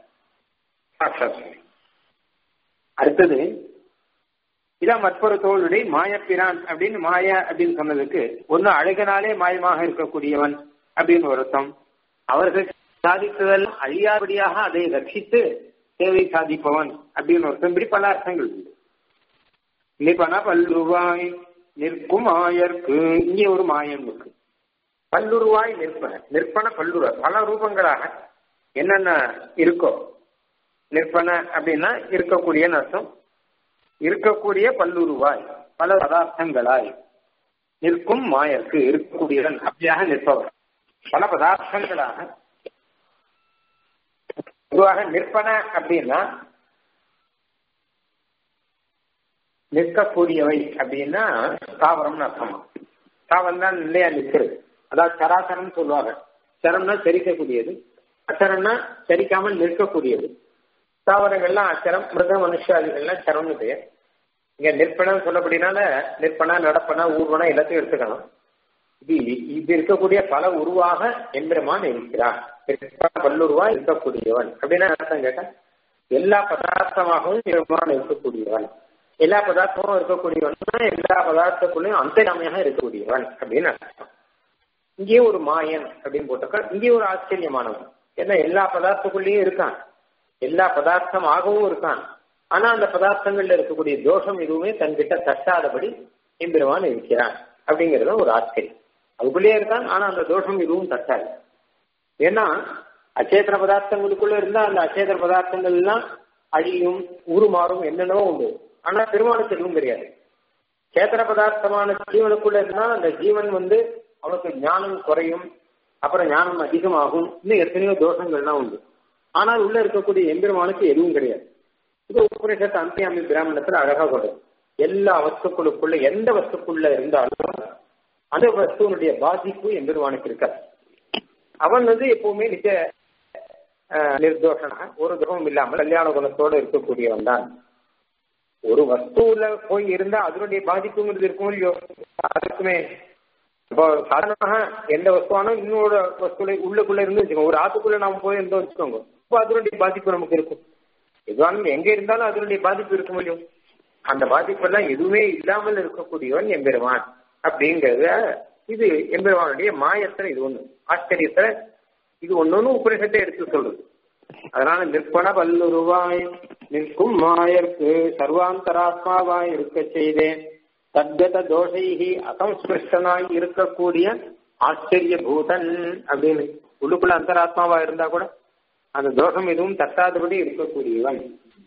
அடுத்தது இதான் மற்றொரு தோளுடைய மாயப்பிரான் அப்படின்னு மாய அப்படின்னு சொன்னதுக்கு ஒன்னு அழகனாலே மாயமாக இருக்கக்கூடியவன் அப்படின்னு ஒரு அர்த்தம் அவர்கள் சாதித்ததெல்லாம் அழியாபடியாக அதை ரட்சித்து சேவை சாதிப்பவன் அப்படின்னு ஒரு இப்படி பல அர்த்தங்கள் உண்டு நிபன பல்லுருவாய் நிற்கும் ஆயர்க்கு இங்கே ஒரு மாயம் இருக்கு பல்லுருவாய் நிற்பன நிற்பன பல்லுருவ பல ரூபங்களாக என்னென்ன இருக்கோ நிற்பன அப்படின்னா இருக்கக்கூடிய அர்த்தம் இருக்கக்கூடிய பல்லுருவாய் பல பதார்த்தங்களாய் நிற்கும் மாயர்க்கு இருக்கக்கூடியவன் அப்படியாக நிற்பவர் பல பதார்த்தங்களாக பொதுவாக நிற்பன அப்படின்னா நிற்கக்கூடியவை அப்படின்னா தாவரம்னு அர்த்தமா தாவரம் தான் இல்லையா நிற்கிறது அதாவது சராசரம் சொல்லுவாங்க சரம்னா செரிக்கக்கூடியது அச்சரம்னா செரிக்காமல் நிற்கக்கூடியது தாவரங்கள்லாம் அச்சரம் மிருக மனுஷாதிகள்லாம் சரம்னு பெயர் இங்க நிற்பனம் சொல்லப்படினால நிற்பனா நடப்பனா ஊர்வனா எல்லாத்தையும் எடுத்துக்கணும் இது இது இருக்கக்கூடிய பல உருவாக எம்பெருமான் இருக்கிறான் வல்லுருவா இருக்கக்கூடியவன் அப்படின்னா அர்த்தம் கேட்டா எல்லா பதார்த்தமாகவும் எம்பெருமான் இருக்கக்கூடியவன் எல்லா பதார்த்தமும் இருக்கக்கூடியவன் எல்லா பதார்த்தக்குள்ளேயும் அந்தராமையாக இருக்கக்கூடியவன் அப்படின்னு அர்த்தம் இங்கே ஒரு மாயன் அப்படின்னு போட்டிருக்கா இங்கே ஒரு ஆச்சரியமானவன் ஏன்னா எல்லா பதார்த்தக்குள்ளேயும் இருக்கான் எல்லா பதார்த்தமாகவும் இருக்கான் ஆனா அந்த பதார்த்தங்கள்ல இருக்கக்கூடிய தோஷம் எதுவுமே தன்கிட்ட தட்டாதபடி எம்பெருமான் இருக்கிறான் அப்படிங்கறது ஒரு ஆச்சரியம் அதுக்குள்ளேயே இருக்கான் ஆனா அந்த தோஷம் எதுவும் தட்டாது ஏன்னா அச்சேத்திர பதார்த்தங்களுக்குள்ள இருந்தா அந்த அச்சேத்திர பதார்த்தங்கள் எல்லாம் அழியும் உருமாறும் என்னென்னவோ உண்டு ஆனா பெருமானுக்கு எதுவும் கிடையாது சேத்திர பதார்த்தமான ஜீவனுக்குள்ள இருந்தா அந்த ஜீவன் வந்து அவனுக்கு ஞானம் குறையும் அப்புறம் ஞானம் அதிகமாகும் இன்னும் எத்தனையோ தோஷங்கள்லாம் உண்டு ஆனால் உள்ள இருக்கக்கூடிய எம்பெருமானுக்கு எதுவும் கிடையாது இது உபநிஷத்து அந்தியாமி பிராமணத்துல அழகா கொடுக்கும் எல்லா வஸ்துக்களுக்குள்ள எந்த வஸ்துக்குள்ள இருந்தாலும் அந்த வஸ்துவனுடைய பாதிப்பு எம்பெருமானுக்கு இருக்காது அவன் வந்து எப்பவுமே நிச்ச நிர்தோஷனா ஒரு துகமும் இல்லாமல் கல்யாண குணத்தோடு இருக்கக்கூடியவன் தான் ஒரு வஸ்துல போய் இருந்தா அதனுடைய பாதிப்புங்கிறது இருக்கும் இல்லையோ அதுக்குமே இப்போ சாதாரணமாக எந்த வஸ்துவானும் இன்னொரு வஸ்துல உள்ளுக்குள்ள இருந்து வச்சுக்கோங்க ஒரு ஆத்துக்குள்ள நாம போய் இருந்தோம் வச்சுக்கோங்க இப்போ அதனுடைய பாதிப்பு நமக்கு இருக்கும் எதுவானும் எங்க இருந்தாலும் அதனுடைய பாதிப்பு இருக்கும் இல்லையோ அந்த பாதிப்பு எல்லாம் எதுவுமே இல்லாமல் இருக்கக்கூடியவன் எம்பெருமான் அப்படிங்கறத இது எம்பெருமானுடைய மாயத்துல இது ஒண்ணு ஆச்சரியத்துல இது ஒன்னொன்னு உபரிசத்தை எடுத்து சொல்றது அதனால நிற்பன வல்லுருவாய் நிற்கும் மாயற்கு சர்வாந்தராத்மாவாய் இருக்க செய்தேன் தத்கத தோஷைகி அசம்ஸ்பிருஷ்டனாய் இருக்கக்கூடிய ஆச்சரிய பூதன் அப்படின்னு உள்ளுக்குள்ள அந்தராத்மாவா இருந்தா கூட அந்த தோஷம் எதுவும் தட்டாதபடி இருக்கக்கூடியவன்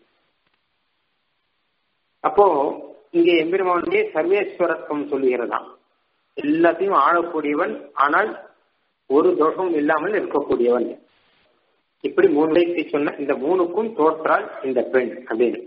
அப்போ இங்கே எம்பெருமானுடைய சர்வேஸ்வரத்துவம் சொல்லுகிறதாம் எல்லாத்தையும் ஆளக்கூடியவன் ஆனால் ஒரு தோஷமும் இல்லாமல் இருக்கக்கூடியவன் இப்படி மூணு வைத்து சொன்ன இந்த மூணுக்கும் தோற்றால் இந்த பெண் அப்படின்னு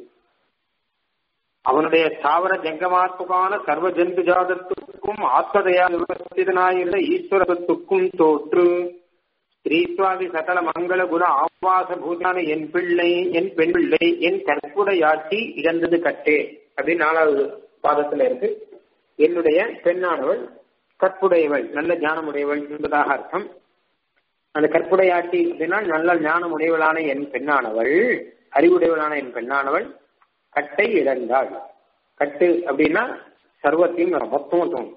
அவனுடைய ஸ்தாவர ஜங்கமாத்மகான சர்வ ஜந்து ஜாதத்துக்கும் ஆத்மதையா விவஸ்திதனாயிருந்த ஈஸ்வரத்துக்கும் தோற்று ஸ்ரீஸ்வாதி சகல மங்கள குண ஆவாச பூதான என் பிள்ளை என் பெண் பிள்ளை என் கற்புடையாட்சி இழந்தது கட்டே அப்படின்னு நாலாவது பாதத்துல இருக்கு என்னுடைய பெண்ணானவள் கற்புடையவள் நல்ல ஞானமுடையவள் என்பதாக அர்த்தம் அந்த கற்புடையாட்சி அப்படின்னா நல்ல ஞானமுடையவளான என் பெண்ணானவள் அறிவுடையவளான என் பெண்ணானவள் கட்டை இழந்தாள் கட்டு அப்படின்னா சர்வத்தையும் மொத்தமும் தோணும்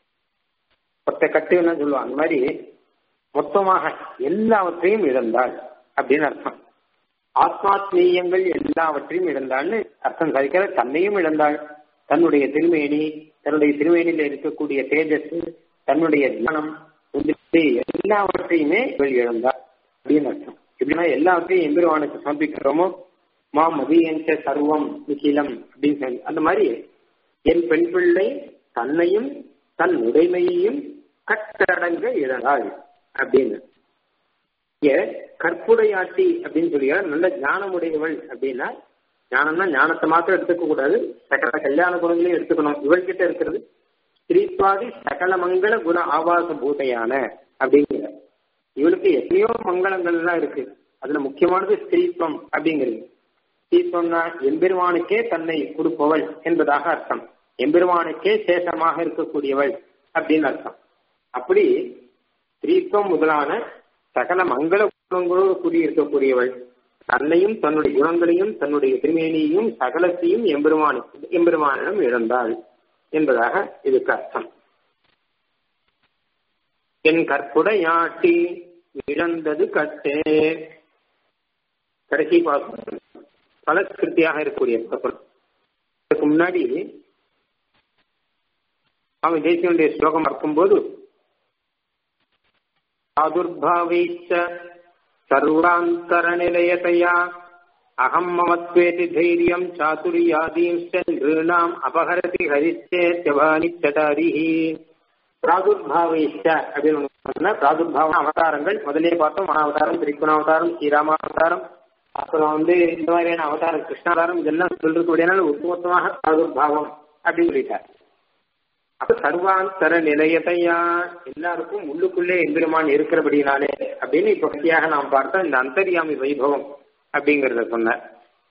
ஒத்த கட்டுன்னு சொல்லுவாங்க அந்த மாதிரி மொத்தமாக எல்லாவற்றையும் இழந்தாள் அப்படின்னு அர்த்தம் ஆத்மாத்மீயங்கள் எல்லாவற்றையும் இழந்தாள்னு அர்த்தம் சாதிக்கிற தன்னையும் இழந்தாள் தன்னுடைய திருமேனி தன்னுடைய திருமேனியில் இருக்கக்கூடிய தேஜஸ் தன்னுடைய ஞானம் எல்லாவற்றையுமே இவள் இழந்தாள் அப்படின்னு அர்த்தம் எப்படின்னா எல்லாவற்றையும் எம்பெருவானுக்கு சமர்ப்பிக்கிறோமோ மா மதியஞ்ச சர்வம் நிகிலம் அப்படின்னு சொல்லி அந்த மாதிரி என் பெண் பிள்ளை தன்னையும் தன் உடைமையையும் கட்டடங்க இழந்தாள் அப்படின்னு கற்புடையாட்டி அப்படின்னு சொல்லி நல்ல ஞானமுடையவள் அப்படின்னா ஞானம்னா ஞானத்தை மாத்திரம் எடுத்துக்க கூடாது சகல கல்யாண குணங்களையும் எடுத்துக்கணும் இவள்கிட்ட இருக்கிறது ஸ்ரீத்வாதி சகல மங்கள குண ஆபாச பூதையான அப்படிங்கிற இவளுக்கு எத்தனையோ மங்களங்கள் எல்லாம் இருக்கு அதுல முக்கியமானது ஸ்திரீத்வம் அப்படிங்கிறது ஸ்திரீத்வம்னா எம்பெருமானுக்கே தன்னை கொடுப்பவள் என்பதாக அர்த்தம் எம்பெருமானுக்கே சேஷமாக இருக்கக்கூடியவள் அப்படின்னு அர்த்தம் அப்படி ஸ்திரீத்வம் முதலான சகல மங்கள குணங்களோடு கூடியிருக்கக்கூடியவள் தன்னையும் தன்னுடைய குணங்களையும் தன்னுடைய திருமேனியையும் சகலத்தையும் எம்பெருமானுக்கு எம்பெருமானிடம் இழந்தாள் என்பதாக இதுக்கு அர்த்தம் என் கற்புடையாட்டி இழந்தது கட்டே கடைசி பாசம் பல கிருத்தியாக இருக்கக்கூடிய அதுக்கு முன்னாடி அவன் தேசியனுடைய ஸ்லோகம் பார்க்கும்போது प्रादुर्भावैश्च सर्वान्तरनिलयतया अहम् ममत्वेति धैर्यम् चातुर्यादींश्च नॄणाम् अपहरति हरिश्चेत्यभानित्यतारिः பிராதுர்பாவைஷ்ட அப்படின்னு பிராதுர்பாவ அவதாரங்கள் முதலே பார்த்தோம் மனாவதாரம் திரிகுணாவதாரம் ஸ்ரீராமாவதாரம் அப்புறம் வந்து இந்த மாதிரியான அவதாரம் கிருஷ்ணாதாரம் இதெல்லாம் சொல்றதுக்கூடியனால ஒட்டுமொத்தமாக பிராதுர்பாவம் அப்படின்னு சொல்லிட்டார் அப்ப சர்வாந்தர நிலையத்தையா எல்லாருக்கும் உள்ளுக்குள்ளே எம்பெருமான் இருக்கிறபடினாலே அப்படின்னு இப்ப பத்தியாக நாம் பார்த்தோம் இந்த அந்தரியாமி வைபவம் அப்படிங்கறத சொன்னார்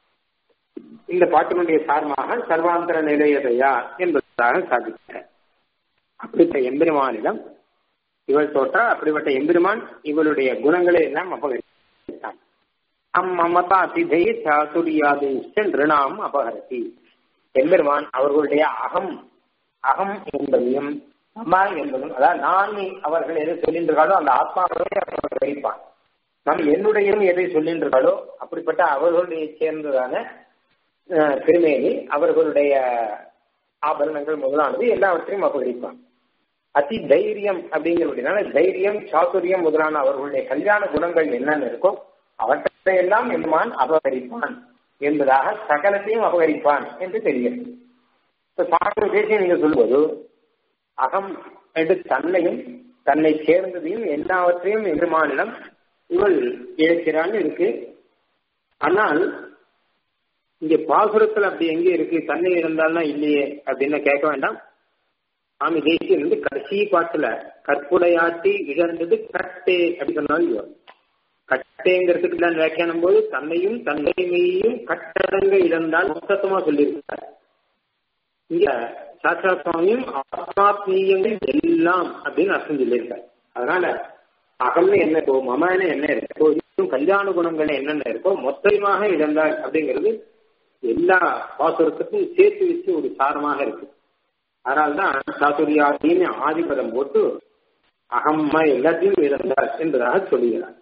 இந்த பாட்டினுடைய சார்மாக சர்வாந்தர நிலையதையா என்பதாக சாதித்தார் அப்படிப்பட்ட எம்பெருமானிடம் இவள் தோற்றா அப்படிப்பட்ட எம்பெருமான் இவளுடைய குணங்களை எல்லாம் அபகரித்தான் அம்மமதா அதிதை சாதுரியாதிஷ்ட நிருணாம் அபகரதி எம்பெருமான் அவர்களுடைய அகம் அகம் என்பதையும் அம்மா என்பதும் அதாவது நான் அவர்கள் எதை சொல்கின்றாலோ அந்த ஆத்மாவே அவர் கரிப்பான் நாம் என்னுடைய எதை சொல்கின்றாலோ அப்படிப்பட்ட அவர்களுடைய சேர்ந்ததான திருமேனி அவர்களுடைய ஆபரணங்கள் முதலானது எல்லாவற்றையும் அபகரிப்பான் அதி தைரியம் அப்படிங்கிறதுனால தைரியம் சாதுரியம் முதலான அவர்களுடைய கல்யாண குணங்கள் என்னென்ன இருக்கோ அவற்றையெல்லாம் எம்மான் அபகரிப்பான் என்பதாக சகலத்தையும் அபகரிப்பான் என்று தெரிகிறது இப்ப சாஸ்திர விஷயம் நீங்க சொல்லும்போது அகம் என்று தன்னையும் தன்னை சேர்ந்ததையும் எல்லாவற்றையும் எதிர்மானிடம் இவள் இழக்கிறான்னு இருக்கு ஆனால் இங்க பாசுரத்தில் அப்படி எங்க இருக்கு தன்னை இருந்தால்னா இல்லையே அப்படின்னு கேட்க வேண்டாம் சுவாமி தேசியன் வந்து கடைசி பாட்டுல கற்புடையாட்டி இழந்தது கட்டே அப்படி சொன்னாலும் கட்டேங்கிறதுக்கு தான் வியாக்கியானம் போது தன்னையும் தன்னைமையையும் கட்டடங்க இழந்தால் மொத்தமா சொல்லியிருக்கார் இங்க சாஸ்திரா சுவாமியும் ஆத்மாத்மீயங்கள் எல்லாம் அப்படின்னு அர்த்தம் சொல்லியிருக்காரு அதனால அகம்னு என்ன இருக்கோ மமன்னு என்ன இருக்கோ இன்னும் கல்யாண குணங்கள் என்னென்ன இருக்கோ மொத்தமாக இழந்தாள் அப்படிங்கிறது எல்லா பாசுரத்துக்கும் சேர்த்து வச்சு ஒரு சாரமாக இருக்கு அதனால்தான் சாதுரியாதின்னு ஆதிபதம் போட்டு அகம்மா எல்லாத்தையும் இழந்தார் என்பதாக சொல்லுகிறார்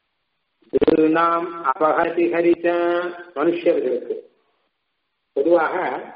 நாம் அபகரிகரித்த மனுஷர்களுக்கு பொதுவாக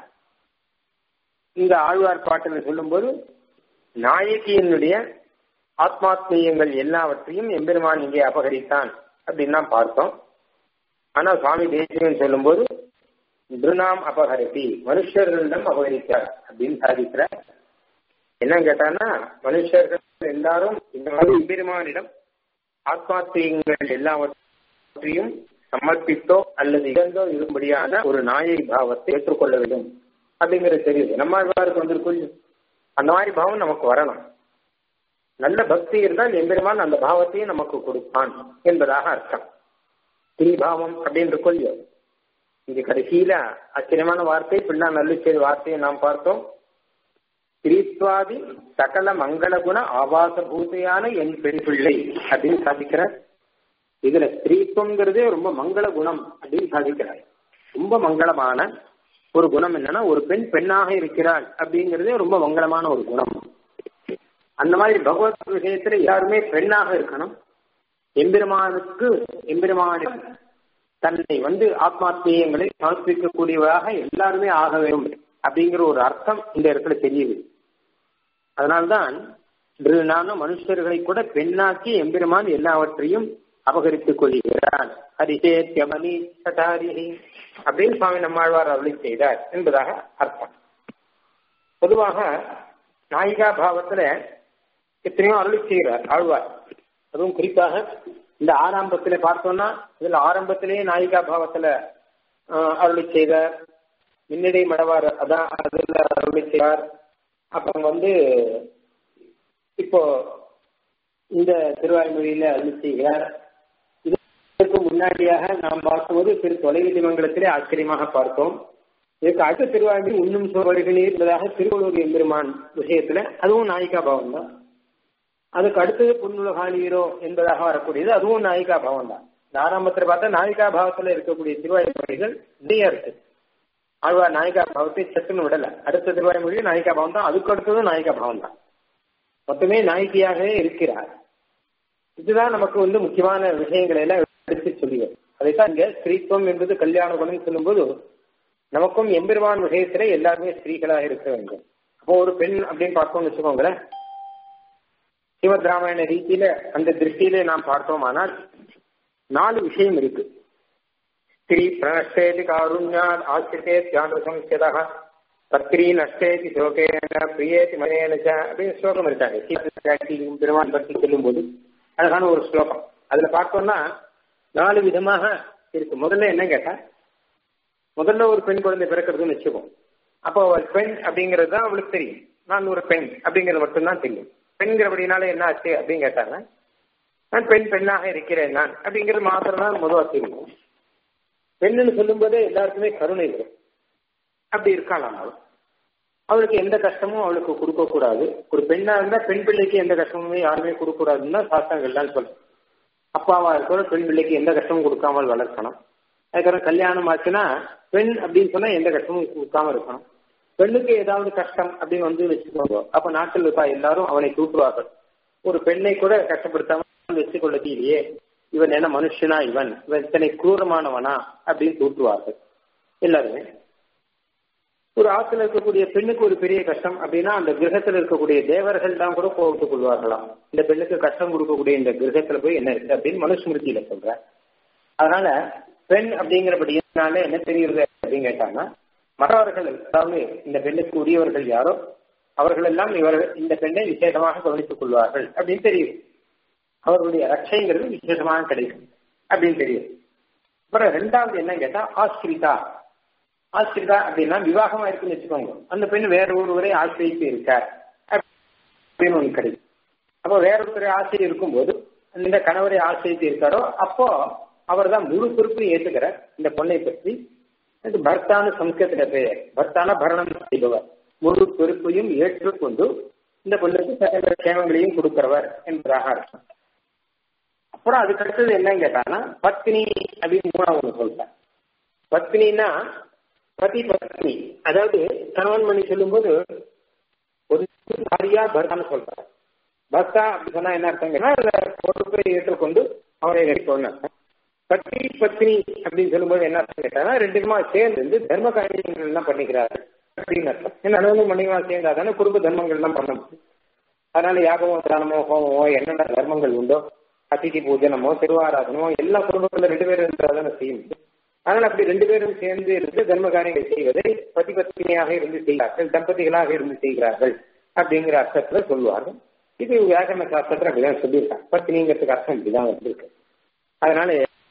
இந்த ஆழ்வார் பாட்டில் சொல்லும்போது நாயகியினுடைய ஆத்மாத்மீயங்கள் எல்லாவற்றையும் எம்பெருமான் இங்கே அபகரித்தான் அப்படின்னு தான் பார்த்தோம் ஆனா சுவாமி தேசியன் சொல்லும்போது திருநாம் அபகரித்தி மனுஷர்களிடம் அபகரித்தார் அப்படின்னு சாதிக்கிறார் என்ன கேட்டான்னா மனுஷர்கள் எல்லாரும் இந்த மாதிரி எம்பெருமானிடம் ஆத்மாத்மீயங்கள் எல்லாவற்றையும் சமர்ப்பித்தோ அல்லது இழந்தோ இருக்கும்படியான ஒரு நாயகி பாவத்தை ஏற்றுக்கொள்ள வேண்டும் அப்படிங்கிறது தெரியுது நம்மாழ்வாருக்கு வந்திருக்கும் அந்த மாதிரி பாவம் நமக்கு வரணும் நல்ல பக்தி இருந்தால் எம்பெருமான் அந்த பாவத்தையும் நமக்கு கொடுப்பான் என்பதாக அர்த்தம் திரிபாவம் அப்படின்னு கொள்ளியோ இங்க கடைசியில ஆச்சரியமான வார்த்தை பிள்ளா நல்லுச்செய்தி வார்த்தையை நாம் பார்த்தோம் திரித்வாதி சகல மங்கள குண ஆபாச பூத்தையான என் பெண் பிள்ளை அப்படின்னு சாதிக்கிறார் இதுல ஸ்திரீத்துவங்கிறதே ரொம்ப மங்கள குணம் அப்படின்னு சாதிக்கிறார் ரொம்ப மங்களமான ஒரு குணம் என்னன்னா ஒரு பெண் பெண்ணாக இருக்கிறாள் அப்படிங்கிறதே ரொம்ப மங்களமான ஒரு குணம் அந்த மாதிரி பகவத் விஷயத்துல எல்லாருமே பெண்ணாக இருக்கணும் எம்பெருமானுக்கு எம்பெருமானிடம் தன்னை வந்து ஆத்மாத்மீயங்களை சமர்ப்பிக்கக்கூடியவராக எல்லாருமே ஆக வேண்டும் அப்படிங்கிற ஒரு அர்த்தம் இந்த இடத்துல தெரியுது அதனால்தான் நானும் மனுஷர்களை கூட பெண்ணாக்கி எம்பெருமான் எல்லாவற்றையும் அபகரித்துக் கொள்கிறான் ஹரிசேத்யமணி சட்டாரிஹி அப்படின்னு சுவாமி நம்மாழ்வார் அருளி செய்தார் என்பதாக அர்த்தம் பொதுவாக நாயிகா பாவத்துல எத்தனையோ அருளி செய்கிறார் ஆழ்வார் அதுவும் குறிப்பாக இந்த ஆரம்பத்துல பார்த்தோம்னா இதுல ஆரம்பத்திலேயே நாயிகா பாவத்துல அருளி செய்தார் மின்னடை மடவார் அதான் அதுல அருளி செய்தார் அப்புறம் வந்து இப்போ இந்த திருவாய்மொழியில அருளி செய்கிறார் இதற்கு முன்னாடியாக நாம் பார்க்கும்போது திரு தொலைவிதி மங்கலத்திலே ஆச்சரியமாக பார்த்தோம் இதுக்கு அடுத்த திருவாய்மொழி இன்னும் வருகிறீர் என்பதாக திருவள்ளூர் எம்பெருமான் விஷயத்துல அதுவும் நாயிகா பாவம் தான் அதுக்கு அடுத்தது புன்னுலகாளீரோ என்பதாக வரக்கூடியது அதுவும் நாயிகா பாவம் தான் இந்த ஆரம்பத்தில் பார்த்தா நாயிகா பாவத்துல இருக்கக்கூடிய திருவாய்மொழிகள் நிறைய இருக்கு ஆழ்வார் நாயிகா பாவத்தை சட்டுன்னு விடல அடுத்த திருவாய்மொழி நாயிகா பாவம் தான் அதுக்கு அடுத்ததும் நாயிகா பாவம் தான் மொத்தமே நாயகியாகவே இருக்கிறார் இதுதான் நமக்கு வந்து முக்கியமான விஷயங்களை எல்லாம் எடுத்து சொல்லுவது அதைத்தான் இங்க ஸ்திரீத்துவம் என்பது கல்யாண குணம் சொல்லும்போது நமக்கும் எம்பெருமான் விஷயத்துல எல்லாருமே ஸ்திரீகளாக இருக்க வேண்டும் அப்போ ஒரு பெண் அப்படின்னு பார்த்தோம்னு வச்சுக்கோங்களேன் ஸ்ரீமத் ராமாயண ரீதியில அந்த திருஷ்டியிலே நாம் பார்த்தோமானால் நாலு விஷயம் இருக்கு ஸ்திரீ பிரணஷ்டேதி காருண்யாத் ஆசிரித்தே தியான சம்ஸ்கிருதா பத்ரி நஷ்டேதி சோகேன பிரியேதி மனேனச்ச அப்படின்னு ஸ்லோகம் இருக்காங்க பெருமான் பக்தி சொல்லும் போது அழகான ஒரு ஸ்லோகம் அதுல பார்த்தோம்னா நாலு விதமாக இருக்கு முதல்ல என்ன கேட்டா முதல்ல ஒரு பெண் குழந்தை பிறக்கிறதுன்னு வச்சுக்கோம் அப்போ அவள் பெண் அப்படிங்கிறது தான் அவளுக்கு தெரியும் நான் ஒரு பெண் அப்படிங்கிறது மட்டும்தான் தெரியும் பெண்கிறபடினால என்ன ஆச்சு அப்படின்னு கேட்டாங்க நான் பெண் பெண்ணாக இருக்கிறேன் நான் அப்படிங்கிறது மாத்திரம் தான் முதல்ல தெரியும் பெண்ணுன்னு சொல்லும்போதே எல்லாருக்குமே கருணை வரும் அப்படி இருக்கலாம் அவள் அவளுக்கு எந்த கஷ்டமும் அவளுக்கு கொடுக்க கூடாது ஒரு பெண்ணா இருந்தா பெண் பிள்ளைக்கு எந்த கஷ்டமுமே யாருமே கொடுக்க கூடாதுன்னு தான் சாஸ்திரங்கள்லாம் சொல்லும் அப்பாவா இருக்கிற பெண் பிள்ளைக்கு எந்த கஷ்டமும் கொடுக்காமல் வளர்க்கணும் அதுக்கப்புறம் கல்யாணம் ஆச்சுன்னா பெண் அப்படின்னு சொன்னா எந்த கஷ்டமும் கொடுக்காம இருக்கணும் பெண்ணுக்கு ஏதாவது கஷ்டம் அப்படின்னு வந்து வச்சுக்கோங்க அப்ப நாட்டில் இருப்பா எல்லாரும் அவனை தூற்றுவார்கள் ஒரு பெண்ணை கூட கஷ்டப்படுத்தாம வச்சுக்கொள்ள இல்லையே இவன் என்ன மனுஷனா இவன் இவன் இத்தனை குரூரமானவனா அப்படின்னு தூற்றுவார்கள் எல்லாருமே ஒரு ஆத்துல இருக்கக்கூடிய பெண்ணுக்கு ஒரு பெரிய கஷ்டம் அப்படின்னா அந்த கிரகத்தில் இருக்கக்கூடிய தேவர்கள் தான் கூட கோவித்துக் கொள்வார்களாம் இந்த பெண்ணுக்கு கஷ்டம் கொடுக்கக்கூடிய இந்த கிரகத்துல போய் என்ன இருக்கு அப்படின்னு மனுஸ்மிருதியில சொல்ற அதனால பெண் அப்படிங்கிறபடினால என்ன தெரியுது அப்படின்னு கேட்டாங்கன்னா மற்றவர்கள் அதாவது இந்த பெண்ணுக்கு உரியவர்கள் யாரோ அவர்கள் எல்லாம் இவர்கள் இந்த பெண்ணை விசேஷமாக கவனித்துக் கொள்வார்கள் அப்படின்னு தெரியுது அவர்களுடைய ரட்சைங்கிறது விசேஷமாக கிடைக்கும் அப்படின்னு தெரியுது அப்புறம் ரெண்டாவது என்ன கேட்டா ஆஸ்கிரிதா ஆஸ்கிரிதா அப்படின்னா விவாகமா இருக்குன்னு வச்சுக்கோங்க அந்த பெண் வேற ஒருவரை ஆசிரியத்து இருக்கார் அப்படின்னு ஒன்று கிடைக்கும் அப்போ வேற ஒருவரை ஆசிரியர் இருக்கும்போது இந்த கணவரை ஆசிரியத்து இருக்காரோ அப்போ அவர் தான் முழு பொறுப்பையும் ஏற்றுக்கிறார் இந்த பொண்ணை பற்றி பர்த்தான சம்ஸ்கிருத பெயர் பர்த்தான பரணம் செய்பவர் முழு பொறுப்பையும் ஏற்றுக்கொண்டு இந்த பொண்ணுக்கு சகல சேவங்களையும் கொடுக்கிறவர் என்பதாக அர்த்தம் அப்புறம் அதுக்கு அடுத்தது என்னன்னு கேட்டாங்கன்னா பத்னி அப்படின்னு மூணாவது ஒன்று சொல்றேன் பத்னின்னா பதி பத்னி அதாவது கணவன் மணி சொல்லும்போது ஒரு பாரியா பர்தான்னு சொல்றாரு பர்தா அப்படி சொன்னா என்ன அர்த்தம் பொறுப்பை ஏற்றுக்கொண்டு அவரை எடுக்கணும்னு அர்த்தம் பத்னி பத்னி அப்படின்னு சொல்லும்போது என்ன அர்த்தம் கேட்டாங்கன்னா ரெண்டு பேருமா சேர்ந்து வந்து தர்ம காரியங்கள் எல்லாம் பண்ணிக்கிறாரு அப்படின்னு அர்த்தம் ஏன்னா அனுபவம் மணிவா சேர்ந்தா தானே குடும்ப தர்மங்கள் எல்லாம் பண்ண முடியும் அதனால யாகமோ தானமோ ஹோமமோ என்னென்ன தர்மங்கள் உண்டோ அதிதி பூஜனமோ திருவாராதனமோ எல்லா குடும்பத்துல ரெண்டு பேரும் இருந்தால் தானே செய்ய முடியும் அதனால அப்படி ரெண்டு பேரும் சேர்ந்து இருந்து தர்ம காரியங்கள் செய்வதை பதி பத்னியாக இருந்து செய்கிறார்கள் தம்பதிகளாக இருந்து செய்கிறார்கள் அப்படிங்கிற அர்த்தத்துல சொல்லுவார்கள் இது வியாகரண சாஸ்திரத்துல அப்படிதான் சொல்லியிருக்காங்க பத்னிங்கிறதுக்கு அர்த்தம் இப்படிதான் வந்திருக்கு அதனால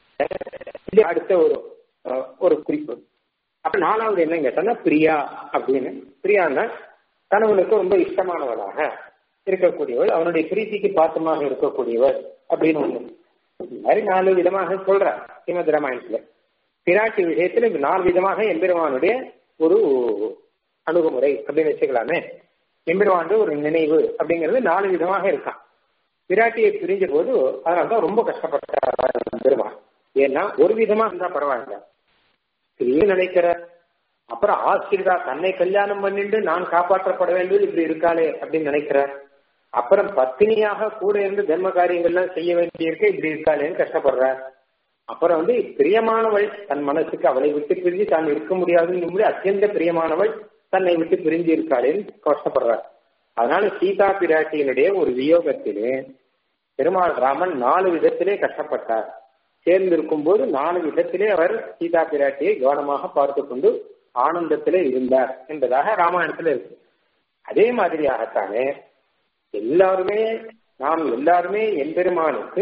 இது அடுத்த ஒரு ஒரு குறிப்பு அப்ப நாலாவது என்ன கேட்டா பிரியா அப்படின்னு பிரியான்னா கணவனுக்கு ரொம்ப இஷ்டமானவளாக இருக்கக்கூடியவள் அவனுடைய பிரீத்திக்கு பாத்திரமாக இருக்கக்கூடியவள் அப்படின்னு ஒண்ணு இந்த மாதிரி நாலு விதமாக சொல்ற ஸ்ரீமத் ராமாயணத்துல பிராட்டி விஷயத்துல நாலு விதமாக எம்பெருமானுடைய ஒரு அணுகுமுறை அப்படின்னு வச்சுக்கலாமே எம்பெருமானுடைய ஒரு நினைவு அப்படிங்கிறது நாலு விதமாக இருக்கான் பிராட்டியை பிரிஞ்ச போது அதனாலதான் ரொம்ப கஷ்டப்பட்ட பெருமான் ஏன்னா ஒரு விதமா இருந்தா பரவாயில்ல ஸ்திரீ நினைக்கிற அப்புறம் ஆசிரியரா தன்னை கல்யாணம் பண்ணிட்டு நான் காப்பாற்றப்பட வேண்டும் இப்படி இருக்காளே அப்படின்னு நினைக்கிற அப்புறம் பத்தினியாக கூட இருந்து தர்ம காரியங்கள்லாம் செய்ய வேண்டியிருக்க இப்படி இருக்காளேன்னு கஷ்டப்படுற அப்புறம் வந்து பிரியமானவள் தன் மனசுக்கு அவளை விட்டு பிரிஞ்சு தான் இருக்க முடியாதுன்னு அத்தியந்த பிரியமானவள் தன்னை விட்டு பிரிஞ்சு இருக்காளேன்னு கஷ்டப்படுறார் அதனால சீதா பிராட்டியினுடைய ஒரு வியோகத்திலே பெருமாள் ராமன் நாலு விதத்திலே கஷ்டப்பட்டார் சேர்ந்திருக்கும் போது நாலு விதத்திலே அவர் சீதா பிராட்டியை கவனமாக பார்த்து கொண்டு ஆனந்தத்திலே இருந்தார் என்பதாக ராமாயணத்துல இருக்கு அதே மாதிரியாகத்தானே எல்லாருமே நாம் எல்லாருமே எம்பெருமானுக்கு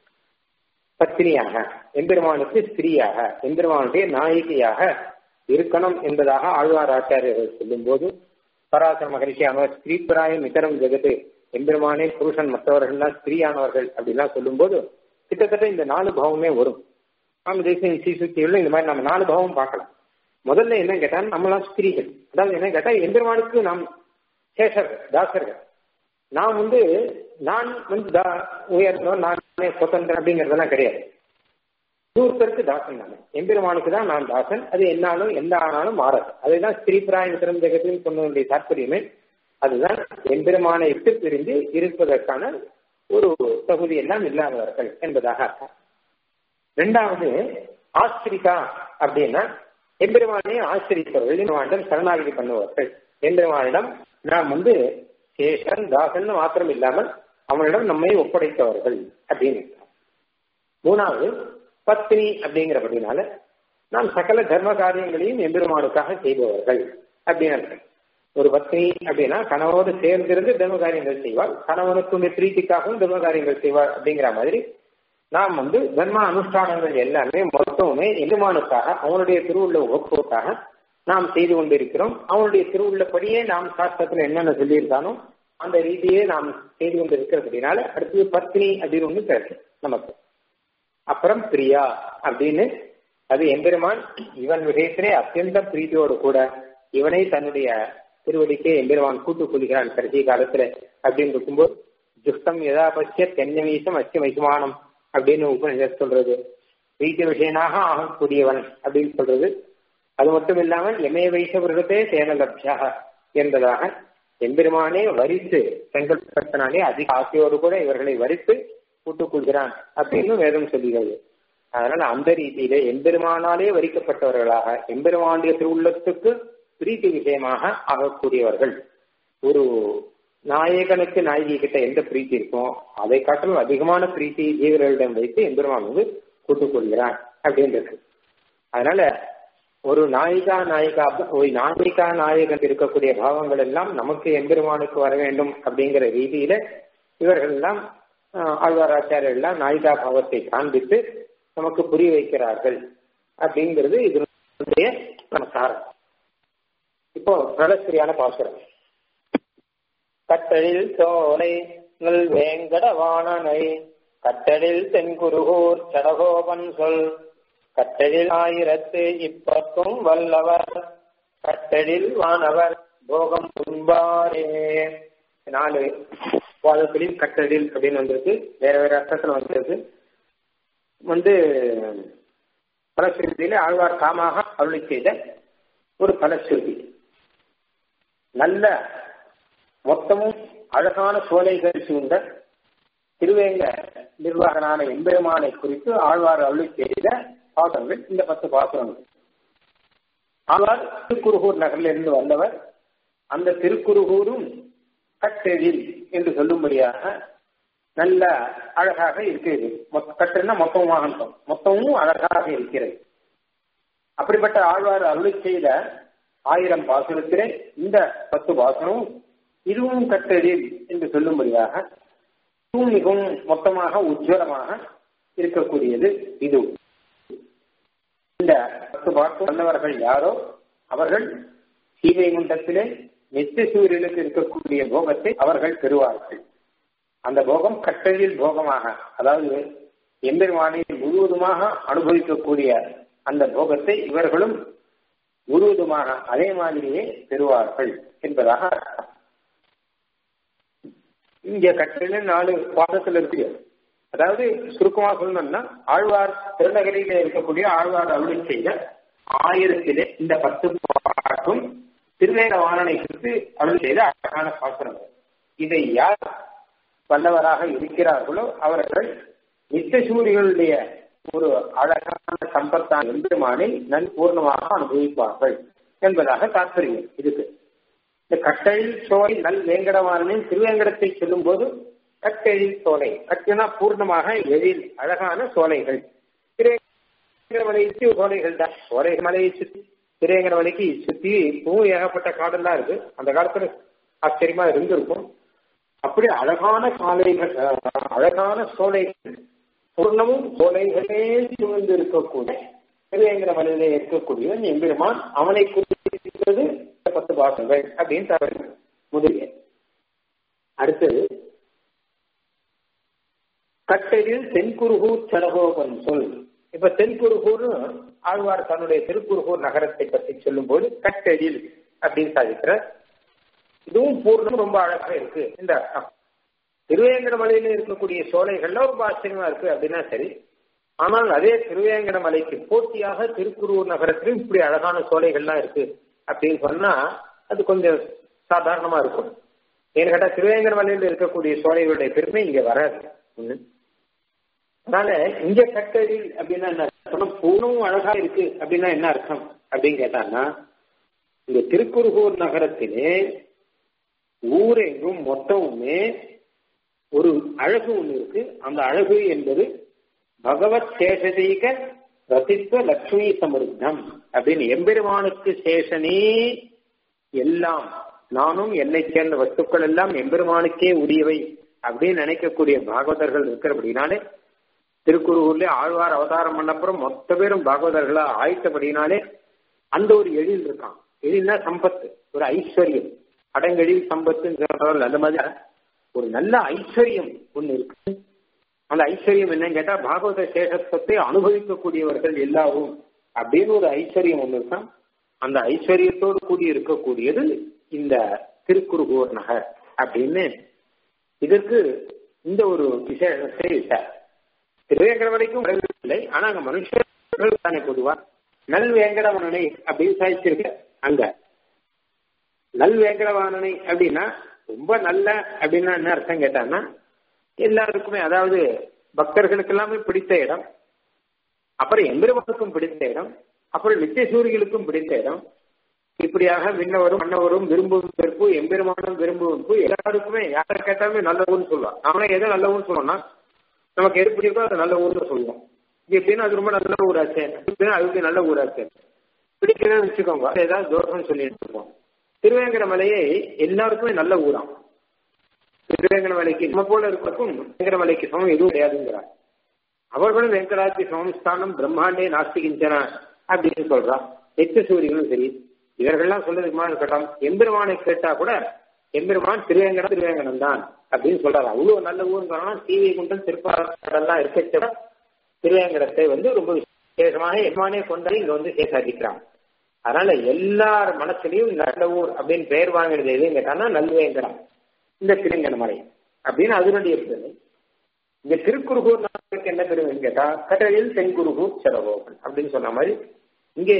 பத்தினியாக எம்பெருமானுக்கு ஸ்திரீயாக எம்பெருமானுடைய நாயகியாக இருக்கணும் என்பதாக ஆழ்வார் ஆச்சாரியர்கள் சொல்லும் போது பராசர மகரிஷி அவர் ஸ்திரீபிராயம் இதரம் ஜெகத்து எம்பெருமானே புருஷன் மற்றவர்கள்லாம் ஸ்திரீயானவர்கள் அப்படிலாம் சொல்லும் போது கிட்டத்தட்ட இந்த நாலு பாவமே வரும் நாம் தேசிய சீசுத்தியுள்ள இந்த மாதிரி நம்ம நாலு பாவம் பார்க்கலாம் முதல்ல என்ன கேட்டா நம்மளாம் ஸ்திரீகள் அதாவது என்ன கேட்டா எம்பெருமானுக்கு நாம் சேஷர்கள் தாசர்கள் நான் வந்து நான் வந்து உயர்ந்தவன் நானே சுதந்திரம் அப்படிங்கறதெல்லாம் கிடையாது ஒருத்தருக்கு தாசன் நான் எம்பெருமானுக்கு தான் நான் தாசன் அது என்னாலும் எந்த ஆனாலும் மாறாது அதுதான் ஸ்ரீபிராயம் திறந்தகத்தின் சொன்னதுடைய தாற்பயமே அதுதான் எம்பெருமானை விட்டு பிரிந்து இருப்பதற்கான ஒரு தகுதி எல்லாம் இல்லாதவர்கள் என்பதாக அர்த்தம் ரெண்டாவது ஆசிரிகா அப்படின்னா எம்பெருமானை ஆசிரிப்பவர்கள் எம்பெருமானிடம் சரணாகதி பண்ணுவார்கள் எம்பெருமானிடம் நாம் வந்து சேஷன் தாசன் மாத்திரம் இல்லாமல் அவனிடம் நம்மை ஒப்படைத்தவர்கள் அப்படின்னு மூணாவது பத்னி அப்படிங்கிறபடினால நாம் சகல தர்ம காரியங்களையும் எம்பெருமானுக்காக செய்பவர்கள் அப்படின்னு ஒரு பத்னி அப்படின்னா கணவனோடு சேர்ந்திருந்து தர்ம காரியங்கள் செய்வார் கணவனுக்கு பிரீத்திக்காகவும் தர்ம காரியங்கள் செய்வார் அப்படிங்கிற மாதிரி நாம் வந்து தர்ம அனுஷ்டானங்கள் எல்லாமே மொத்தமுமே எஜமானுக்காக அவனுடைய திருவுள்ள உகப்புக்காக நாம் செய்து கொண்டிருக்கிறோம் அவனுடைய திருவுள்ளப்படியே நாம் சாஸ்திரத்துல என்னென்ன சொல்லியிருக்கானோ அந்த ரீதியே நாம் செய்து கொண்டிருக்கிறதுனால அடுத்தது பத்னி அப்படின்னு ஒண்ணு பேசு நமக்கு அப்புறம் பிரியா அப்படின்னு அது எம்பெருமான் இவன் விஷயத்திலே அத்தியந்த பிரீதியோடு கூட இவனை தன்னுடைய திருவடிக்கே எம்பெருமான் கூட்டுக் கொள்கிறான் கடைசி காலத்துல அப்படின்னு இருக்கும்போது ஜுஷ்டம் யதாபட்சிய தென்னவீசம் அச்ச வைசுமானம் அப்படின்னு உபநிஷத் சொல்றது பிரீத்தி விஷயனாக ஆகக்கூடியவன் அப்படின்னு சொல்றது அது மட்டும் இல்லாமல் எமே வைச விரதத்தே சேன லட்சியாக என்பதாக எம்பெருமானே வரித்து செங்கல்பத்தினாலே அதிக ஆசையோடு கூட இவர்களை வரித்து கூட்டுக் கொள்கிறான் அப்படின்னு வேதம் சொல்லுகிறது அதனால அந்த ரீதியிலே எம்பெருமானாலே வரிக்கப்பட்டவர்களாக எம்பெருமானுடைய திருவுள்ளத்துக்கு பிரீத்தி விஷயமாக ஆகக்கூடியவர்கள் ஒரு நாயகனுக்கு நாயகி கிட்ட எந்த பிரீத்தி இருக்கோ அதை காட்டிலும் அதிகமான பிரீத்தி ஜீவர்களிடம் வைத்து எம்பெருமான் வந்து கூட்டுக் கொள்கிறான் அப்படின்றது அதனால ஒரு நாயிகா நாயிகா ஒரு நாயிகா நாயகன் இருக்கக்கூடிய பாவங்கள் எல்லாம் நமக்கு எம்பெருமானுக்கு வர வேண்டும் அப்படிங்கிற ரீதியில இவர்கள் எல்லாம் ஆழ்வாராச்சாரியர் எல்லாம் நாயிகா பாவத்தை காண்பித்து நமக்கு புரிய வைக்கிறார்கள் அப்படிங்கிறது இதனுடைய நமஸ்காரம் இப்போ பிரலஸ்திரியான பாசுரம் கட்டழில் சோலை நல் வேங்கடவாணனை கட்டழில் தென்குருகூர் சடகோபன் சொல் கட்டழில் ஆயிரத்து இப்பக்கும் வல்லவர் கட்டழில் வானவர் போகம் துன்பாரே நாலு பாதத்திலையும் கட்டழில் அப்படின்னு வந்திருக்கு வேற வேற அர்த்தத்துல வந்திருக்கு வந்து பலஸ்ருதியில ஆழ்வார் காமாக அருளி செய்த ஒரு பலஸ்ருதி நல்ல மொத்தமும் அழகான சோலைகள் சூழ்ந்த திருவேங்க நிர்வாகனான எம்பெருமானை குறித்து ஆழ்வார் அருளி செய்த பாசனங்கள் இந்த பத்து பாசுரங்கள் ஆழ்வார் திருக்குருகூர் நகரில் இருந்து வந்தவர் அந்த திருக்குருகூரும் கட்டெழில் என்று சொல்லும்படியாக நல்ல அழகாக இருக்கிறது கட்டுன்னா மொத்தமாக அர்த்தம் மொத்தமும் அழகாக இருக்கிறது அப்படிப்பட்ட ஆழ்வார் அருளி செய்த ஆயிரம் பாசுரத்திலே இந்த பத்து பாசுரமும் இதுவும் கட்டெழில் என்று சொல்லும்படியாக இதுவும் மிகவும் மொத்தமாக உஜ்வலமாக இருக்கக்கூடியது இது இந்த பத்து பாட்டு வந்தவர்கள் யாரோ அவர்கள் சீவைகுண்டத்திலே நித்திய சூரியனுக்கு இருக்கக்கூடிய போகத்தை அவர்கள் பெறுவார்கள் அந்த போகம் கட்டழில் போகமாக அதாவது எம்பெருமானை முழுவதுமாக அனுபவிக்கக்கூடிய அந்த போகத்தை இவர்களும் முழுவதுமாக அதே மாதிரியே பெறுவார்கள் என்பதாக இங்க கட்டளை நாலு பாதத்தில் இருக்கு அதாவது சுருக்கமா சொல்லணும்னா ஆழ்வார் திருநகரியில இருக்கக்கூடிய ஆழ்வார் அருளை செய்த ஆயிரத்திலே இந்த பத்து பாட்டும் திருவேத வாணனை குறித்து அருள் செய்த அழகான பாசுரங்கள் இதை யார் வல்லவராக இருக்கிறார்களோ அவர்கள் நித்தசூரிகளுடைய ஒரு அழகான சம்பத்தான எம்பெருமானை நன் பூர்ணமாக அனுபவிப்பார்கள் என்பதாக தாற்பயம் இதுக்கு இந்த கட்டழில் சோலை நல் வேங்கடவாரனின் திருவேங்கடத்தை சொல்லும் போது கட்டெழில் சோலை கட்டினா பூர்ணமாக எழில் அழகான சோலைகள் திருவேங்கடமலையை சுற்றி சோலைகள் தான் சோலை மலையை சுற்றி திருவேங்கடமலைக்கு சுற்றி பூ ஏகப்பட்ட காடெல்லாம் இருக்கு அந்த காலத்துல ஆச்சரியமா இருந்திருக்கும் அப்படி அழகான சாலைகள் அழகான சோலைகள் பூர்ணமும் சோலைகளே சூழ்ந்து இருக்கக்கூடிய திருவேங்கட மலையிலே இருக்கக்கூடிய எம்பெருமான் அவனை குறிப்பிட்டது பத்து பாசங்கள் அப்படின்னு தவறு முதலிய அடுத்தது கட்டடில் தென்குருகூர் சடகோபன் சொல் இப்ப தென்குருகூர் ஆழ்வார் தன்னுடைய திருக்குருகூர் நகரத்தை பற்றி சொல்லும் போது கட்டடில் அப்படின்னு சாதிக்கிற இதுவும் பூர்ணம் ரொம்ப அழகா இருக்கு இந்த அர்த்தம் திருவேங்கட மலையில இருக்கக்கூடிய சோலைகள்ல ரொம்ப ஆச்சரியமா இருக்கு அப்படின்னா சரி ஆனால் அதே திருவேங்கட மலைக்கு போட்டியாக திருக்குறூர் நகரத்திலும் இப்படி அழகான சோலைகள்லாம் இருக்கு அப்படின்னு சொன்னா அது கொஞ்சம் சாதாரணமா இருக்கும் ஏன்னு கேட்டா திருவேங்கட மலையில இருக்கக்கூடிய சோலைகளுடைய பெருமை இங்க வராது ஒண்ணு அதனால இங்க கட்டடில் அப்படின்னா என்ன அர்த்தம் பூர்ணமும் அழகா இருக்கு அப்படின்னா என்ன அர்த்தம் அப்படின்னு கேட்டாங்கன்னா இந்த திருக்குறுகூர் நகரத்திலே ஊரெங்கும் மொத்தமுமே ஒரு அழகு ஒண்ணு இருக்கு அந்த அழகு என்பது பகவத் சேஷதீக ரசித்வ லக்ஷ்மி சமிருத்தம் அப்படின்னு எம்பெருமானுக்கு சேஷனே எல்லாம் நானும் என்னை சேர்ந்த வஸ்துக்கள் எல்லாம் எம்பெருமானுக்கே உரியவை அப்படின்னு நினைக்கக்கூடிய பாகவதர்கள் இருக்கிறபடினாலே திருக்குறூர்ல ஆழ்வார் அவதாரம் பண்ணப்புறம் மொத்த பேரும் பாகவதர்களா ஆயிட்டபடினாலே அந்த ஒரு எழில் இருக்கான் எழில்னா சம்பத்து ஒரு ஐஸ்வர்யம் அடங்கெழில் சம்பத்துன்னு சொல்றாங்க அந்த மாதிரி ஒரு நல்ல ஐஸ்வர்யம் ஒண்ணு இருக்கு அந்த ஐஸ்வர்யம் என்னன்னு கேட்டா பாகவத சேஷத்துவத்தை அனுபவிக்கக்கூடியவர்கள் எல்லாரும் அப்படின்னு ஒரு ஐஸ்வர்யம் ஒண்ணு இருக்கான் அந்த ஐஸ்வர்யத்தோடு கூடி இருக்கக்கூடியது இந்த திருக்குறுகூர் நகர் அப்படின்னு இதற்கு இந்த ஒரு விசேஷத்தை விட்டார் திருவேங்கடவனைக்கும் இல்லை ஆனா அங்க மனுஷர்கள் தானே பொதுவா நல் வேங்கடவனனை அப்படின்னு சாதிச்சிருக்க அங்க நல் வேங்கடவானனை அப்படின்னா ரொம்ப நல்ல அப்படின்னா என்ன அர்த்தம் கேட்டான்னா எல்லாருக்குமே அதாவது பக்தர்களுக்கு எல்லாமே பிடித்த இடம் அப்புறம் எம்பெருமானுக்கும் பிடித்த இடம் அப்புறம் நித்தியசூரிகளுக்கும் பிடித்த இடம் இப்படியாக விண்ணவரும் மன்னவரும் விரும்பும் வெறுப்பு எம்பெருமானும் விரும்பும் வெறுப்பு எல்லாருக்குமே யாரை கேட்டாலுமே நல்ல ஊர்னு சொல்லுவாங்க நாமளே எதை நல்ல ஊர்னு சொல்லணும்னா நமக்கு எது பிடிக்கோ அது நல்ல ஊர்னு சொல்லுவோம் இது எப்படின்னா அது ரொம்ப நல்ல ஊராச்சு எப்படின்னா அதுக்கு நல்ல ஊராச்சு பிடிக்கலன்னு வச்சுக்கோங்க அது ஏதாவது தோஷம்னு சொல்லிட்டு இருக்கோம் திருவேங்கட மலையே எல்லாருக்குமே நல்ல ஊராம் திருவேங்கட மலைக்கு நம்ம போல இருக்கிறக்கும் வேங்கட மலைக்கு சமம் எதுவும் கிடையாதுங்கிறார் அவர்களும் வெங்கடாச்சி சமஸ்தானம் பிரம்மாண்டே நாஸ்திகிஞ்சன அப்படின்னு சொல்றா எச்ச சூரியர்களும் சரி இவர்கள்லாம் சொல்றதுக்கு மாதிரி இருக்கட்டும் எம்பெருமானை கேட்டா கூட எம்பெருமான் திருவேங்கடம் திருவேங்கடம் தான் அப்படின்னு சொல்றாரு அவ்வளவு நல்ல ஊர்னு சொல்லலாம் சீவை குண்டம் திருப்பாடெல்லாம் இருக்க திருவேங்கடத்தை வந்து ரொம்ப விசேஷமாக எம்மானே கொண்டாடி இங்க வந்து சேசாதிக்கிறாங்க அதனால எல்லார் மனசுலயும் நல்ல ஊர் அப்படின்னு பெயர் வாங்கினது எதுன்னு கேட்டாங்கன்னா நல்வேங்கடம் இந்த திருவேங்கட மலை அப்படின்னு அதனுடைய பெருமை இந்த திருக்குறுகூர் நாளுக்கு என்ன பெருமைன்னு கேட்டா கடலில் தென்குருகூர் செலவோகன் அப்படின்னு சொன்ன மாதிரி இங்கே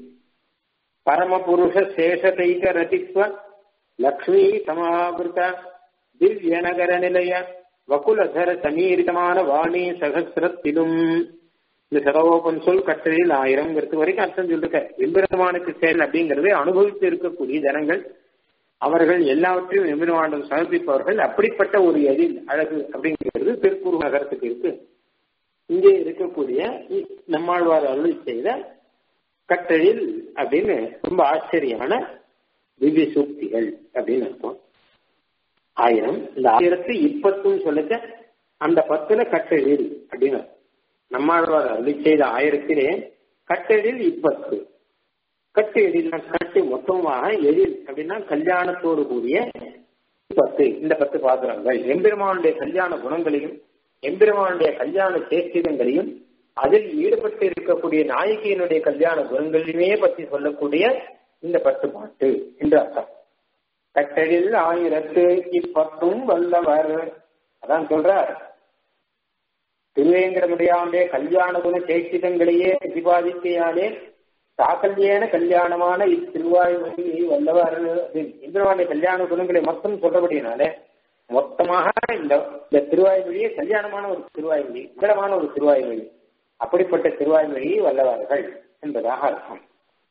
பரமபுருஷ சேஷதைக ரதித்வ லக்ஷ்மி சமாவிருத்த திவ்ய நகர நிலைய வகுலதர சமீரிதமான வாணி சகசிரத்திலும் இந்த சதவோபன் சொல் கட்டளையில் ஆயிரம்ங்கிறது வரைக்கும் அர்த்தம் சொல்லிருக்க எம்பெருமானுக்கு செயல் அப்படிங்கறதை அனுபவித்து இருக்கக்கூடிய ஜனங்கள் அவர்கள் எல்லாவற்றையும் எம்பெருமானம் சமர்ப்பிப்பவர்கள் அப்படிப்பட்ட ஒரு எழில் அழகு அப்படிங்கிறது திருப்பூர் நகரத்துக்கு இருக்கு இங்கே இருக்கக்கூடிய நம்மாழ்வார் அருள் செய்த கட்டழில் அப்படின்னு ரொம்ப ஆச்சரியமான திவ்ய சூக்திகள் அப்படின்னு அர்த்தம் ஆயிரம் இந்த ஆயிரத்தி இப்பத்தும் சொல்லுங்க அந்த பத்துல கட்டழில் அப்படின்னு நம்மாழ்வார் அருளி செய்த ஆயிரத்திலே கட்டழில் இப்பத்து கட்டு எழில் கட்டு மொத்தமாக எழில் அப்படின்னா கல்யாணத்தோடு கூடிய பத்து இந்த பத்து பாத்திரங்கள் எம்பெருமானுடைய கல்யாண குணங்களையும் எம்பெருமானுடைய கல்யாண சேஷ்டிதங்களையும் அதில் ஈடுபட்டு இருக்கக்கூடிய நாயகியினுடைய கல்யாண குணங்களையுமே பற்றி சொல்லக்கூடிய இந்த பத்து பாட்டு என்று அர்த்தம் கட்டழில் ஆயிரத்து இப்பத்தும் வல்லவர் அதான் சொல்றார் திருவேங்கடமுடையாவுடைய கல்யாண குண சேஷ்டிதங்களையே பிரதிபாதிக்கையாலே சாக்கல்யான கல்யாணமான இத்திருவாய்மொழி வல்லவர் இந்திரவாண்டிய கல்யாண குணங்களை மொத்தம் சொல்றபடினாலே மொத்தமாக இந்த இந்த திருவாய்மொழியே கல்யாணமான ஒரு திருவாய்மொழி மங்களமான ஒரு திருவாய்மொழி அப்படிப்பட்ட திருவாய்மொழியை வல்லவார்கள் என்பதாக அர்த்தம்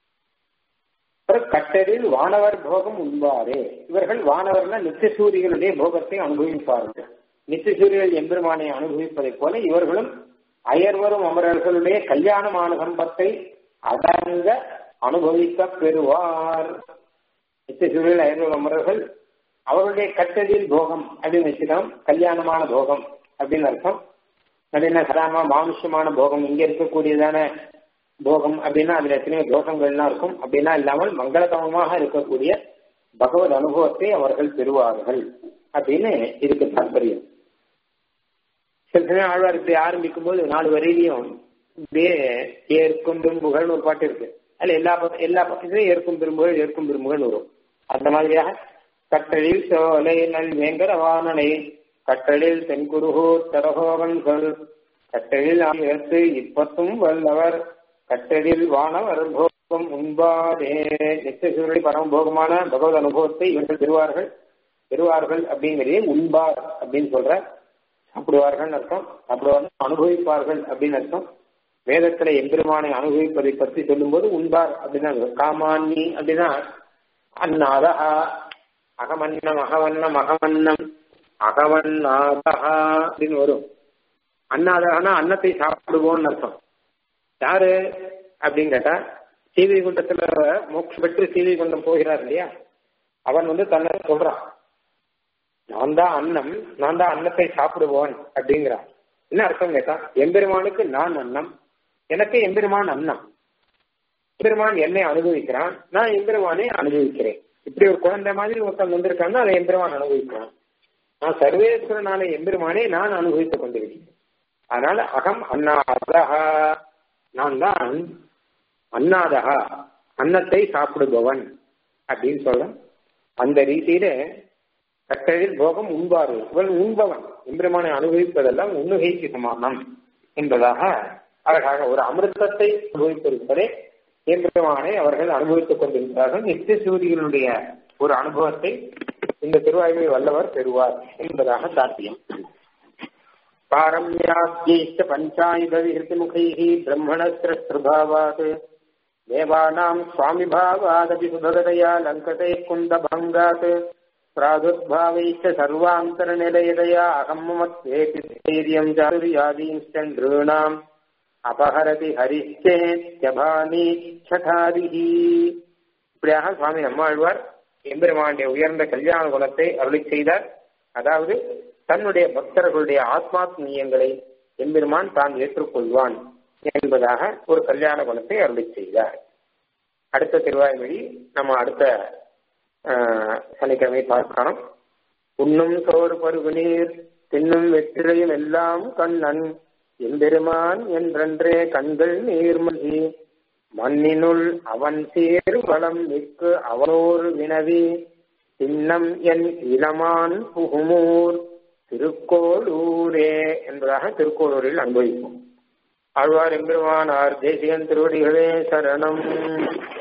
கட்டரில் வானவர் போகம் உண்பாரே இவர்கள் வானவர்னா நித்தியசூரிகளுடைய போகத்தை அனுபவிப்பார்கள் நித்தியசூரிகள் எம்பெருமானை அனுபவிப்பதைப் போல இவர்களும் அயர்வரும் அமரர்களுடைய கல்யாணமான சம்பத்தை அடங்க அனுபவிக்க பெறுவார் நித்தியசூரிகள் அயர்வரும் அமரர்கள் அவருடைய கட்டதில் போகம் அப்படின்னு வச்சுக்கலாம் கல்யாணமான போகம் அப்படின்னு அர்த்தம் அது என்ன சாதாரணமா மானுஷமான போகம் இங்க இருக்கக்கூடியதான போகம் அப்படின்னா அதுல எத்தனையோ தோஷங்கள்லாம் இருக்கும் அப்படின்னா இல்லாமல் மங்களதமமாக இருக்கக்கூடிய பகவத் அனுபவத்தை அவர்கள் பெறுவார்கள் அப்படின்னு இதுக்கு தாற்பயம் சில சமயம் ஆழ்வார் இப்படி ஆரம்பிக்கும் போது நாலு வரையிலையும் இப்படியே ஏற்கும் பெரும்புகள்னு ஒரு பாட்டு இருக்கு அதுல எல்லா எல்லா பக்கத்திலையும் ஏற்கும் பெரும்புகள் ஏற்கும் பெரும்புகள் வரும் அந்த மாதிரியாக கட்டளில் சோலை நல் வேங்கட வானனை கட்டளில் தென்குருகூர் தரகோகன்கள் கட்டளில் ஆயிரத்து இப்பத்தும் வல்லவர் கட்டளில் வானவர் போகம் உண்பாதே நித்தியசூரிய பரமபோகமான பகவத் அனுபவத்தை இவர்கள் பெறுவார்கள் பெறுவார்கள் அப்படிங்கிறதே உண்பார் அப்படின்னு சொல்ற சாப்பிடுவார்கள் அர்த்தம் சாப்பிடுவார்கள் அனுபவிப்பார்கள் அப்படின்னு அர்த்தம் வேதத்துல எம்பெருமானை அனுபவிப்பதை பற்றி சொல்லும்போது உண்பார் அப்படின்னா காமான்னி அப்படின்னா அந்நாதஹா அகமன்னம் அகவண்ணம் அகவண்ணம் அகவன்னாதஹா அப்படின்னு வரும் அன்னாதகனா அன்னத்தை சாப்பிடுவோம்னு அர்த்தம் யாரு அப்படின்னு கேட்டா சீதை குண்டத்துல மோட்சம் பெற்று சீதை குண்டம் போகிறார் இல்லையா அவன் வந்து தன்னை சொல்றான் நான் தான் அன்னம் நான் தான் அன்னத்தை சாப்பிடுவோன் அப்படிங்கிறான் என்ன அர்த்தம் கேட்டா எம்பெருமானுக்கு நான் அன்னம் எனக்கு எம்பெருமான் அன்னம் எம்பெருமான் என்னை அனுபவிக்கிறான் நான் எம்பெருமானை அனுபவிக்கிறேன் இப்படி ஒரு குழந்தை மாதிரி ஒருத்தன் வந்திருக்கான்னா அதை எம்பெருமான் அனுபவிக்கிறான் நான் சர்வேஸ்வரனான எம்பெருமானே நான் அனுபவித்துக் கொண்டிருக்கிறேன் அதனால அகம் அன்னாதகா நான் தான் அன்னாதகா அன்னத்தை சாப்பிடுபவன் அப்படின்னு சொல்ல அந்த ரீதியில கட்டழில் போகம் உண்பாரு இவன் உண்பவன் எம்பெருமானை அனுபவிப்பதெல்லாம் உண்ணுகைக்கு சமானம் என்பதாக அழகாக ஒரு அமிர்தத்தை அனுபவித்திருப்பதே எம்பெருமானை அவர்கள் அனுபவித்துக் கொண்டிருக்கிறார்கள் நித்திய சூரியனுடைய ஒரு அனுபவத்தை இந்த திருவாய்மை வல்லவர் பெறுவார் என்பதாக சாத்தியம் பாரம்யாத்யைஷ்ட பஞ்சாயுத விஹிருதிமுகைः ब्रह्मणस्रभावात् देवानाम् स्वामिभावादपि सुभगतया लङ्कते कुन्दभङ्गात् प्रादुर्भावैश्च सर्वान्तरनिलयतया अहम् मत्वेति धैर्यम् चातुर्यादींश्च नॄणाम् அபஹரதி ஹரிச்சேத்யபானீச்சதாரிஹி இப்படியாக சுவாமி நம்மாழ்வார் எம்பெருமானுடைய உயர்ந்த கல்யாண குணத்தை அருளி செய்தார் அதாவது தன்னுடைய பக்தர்களுடைய ஆத்மாத்மீயங்களை எம்பெருமான் தான் ஏற்றுக்கொள்வான் என்பதாக ஒரு கல்யாண குணத்தை அருளி செய்தார் அடுத்த திருவாய்மொழி நம்ம அடுத்த சனிக்கிழமை பார்க்கணும் உண்ணும் சோறு பருகு நீர் தின்னும் வெற்றிலையும் எல்லாம் கண்ணன் எம்பெருமான் என்றென்றே கண்கள் நீர்மகி மண்ணினுள் அவன் சீர் வளம் மிக்கு அவனோர் வினவி சின்னம் என் இளமான் புகுமூர் திருக்கோளூரே என்பதாக திருக்கோளூரில் அனுபவிப்போம் ஆழ்வார் எம்பெருமானார் தேசியன் திருவடிகளே சரணம்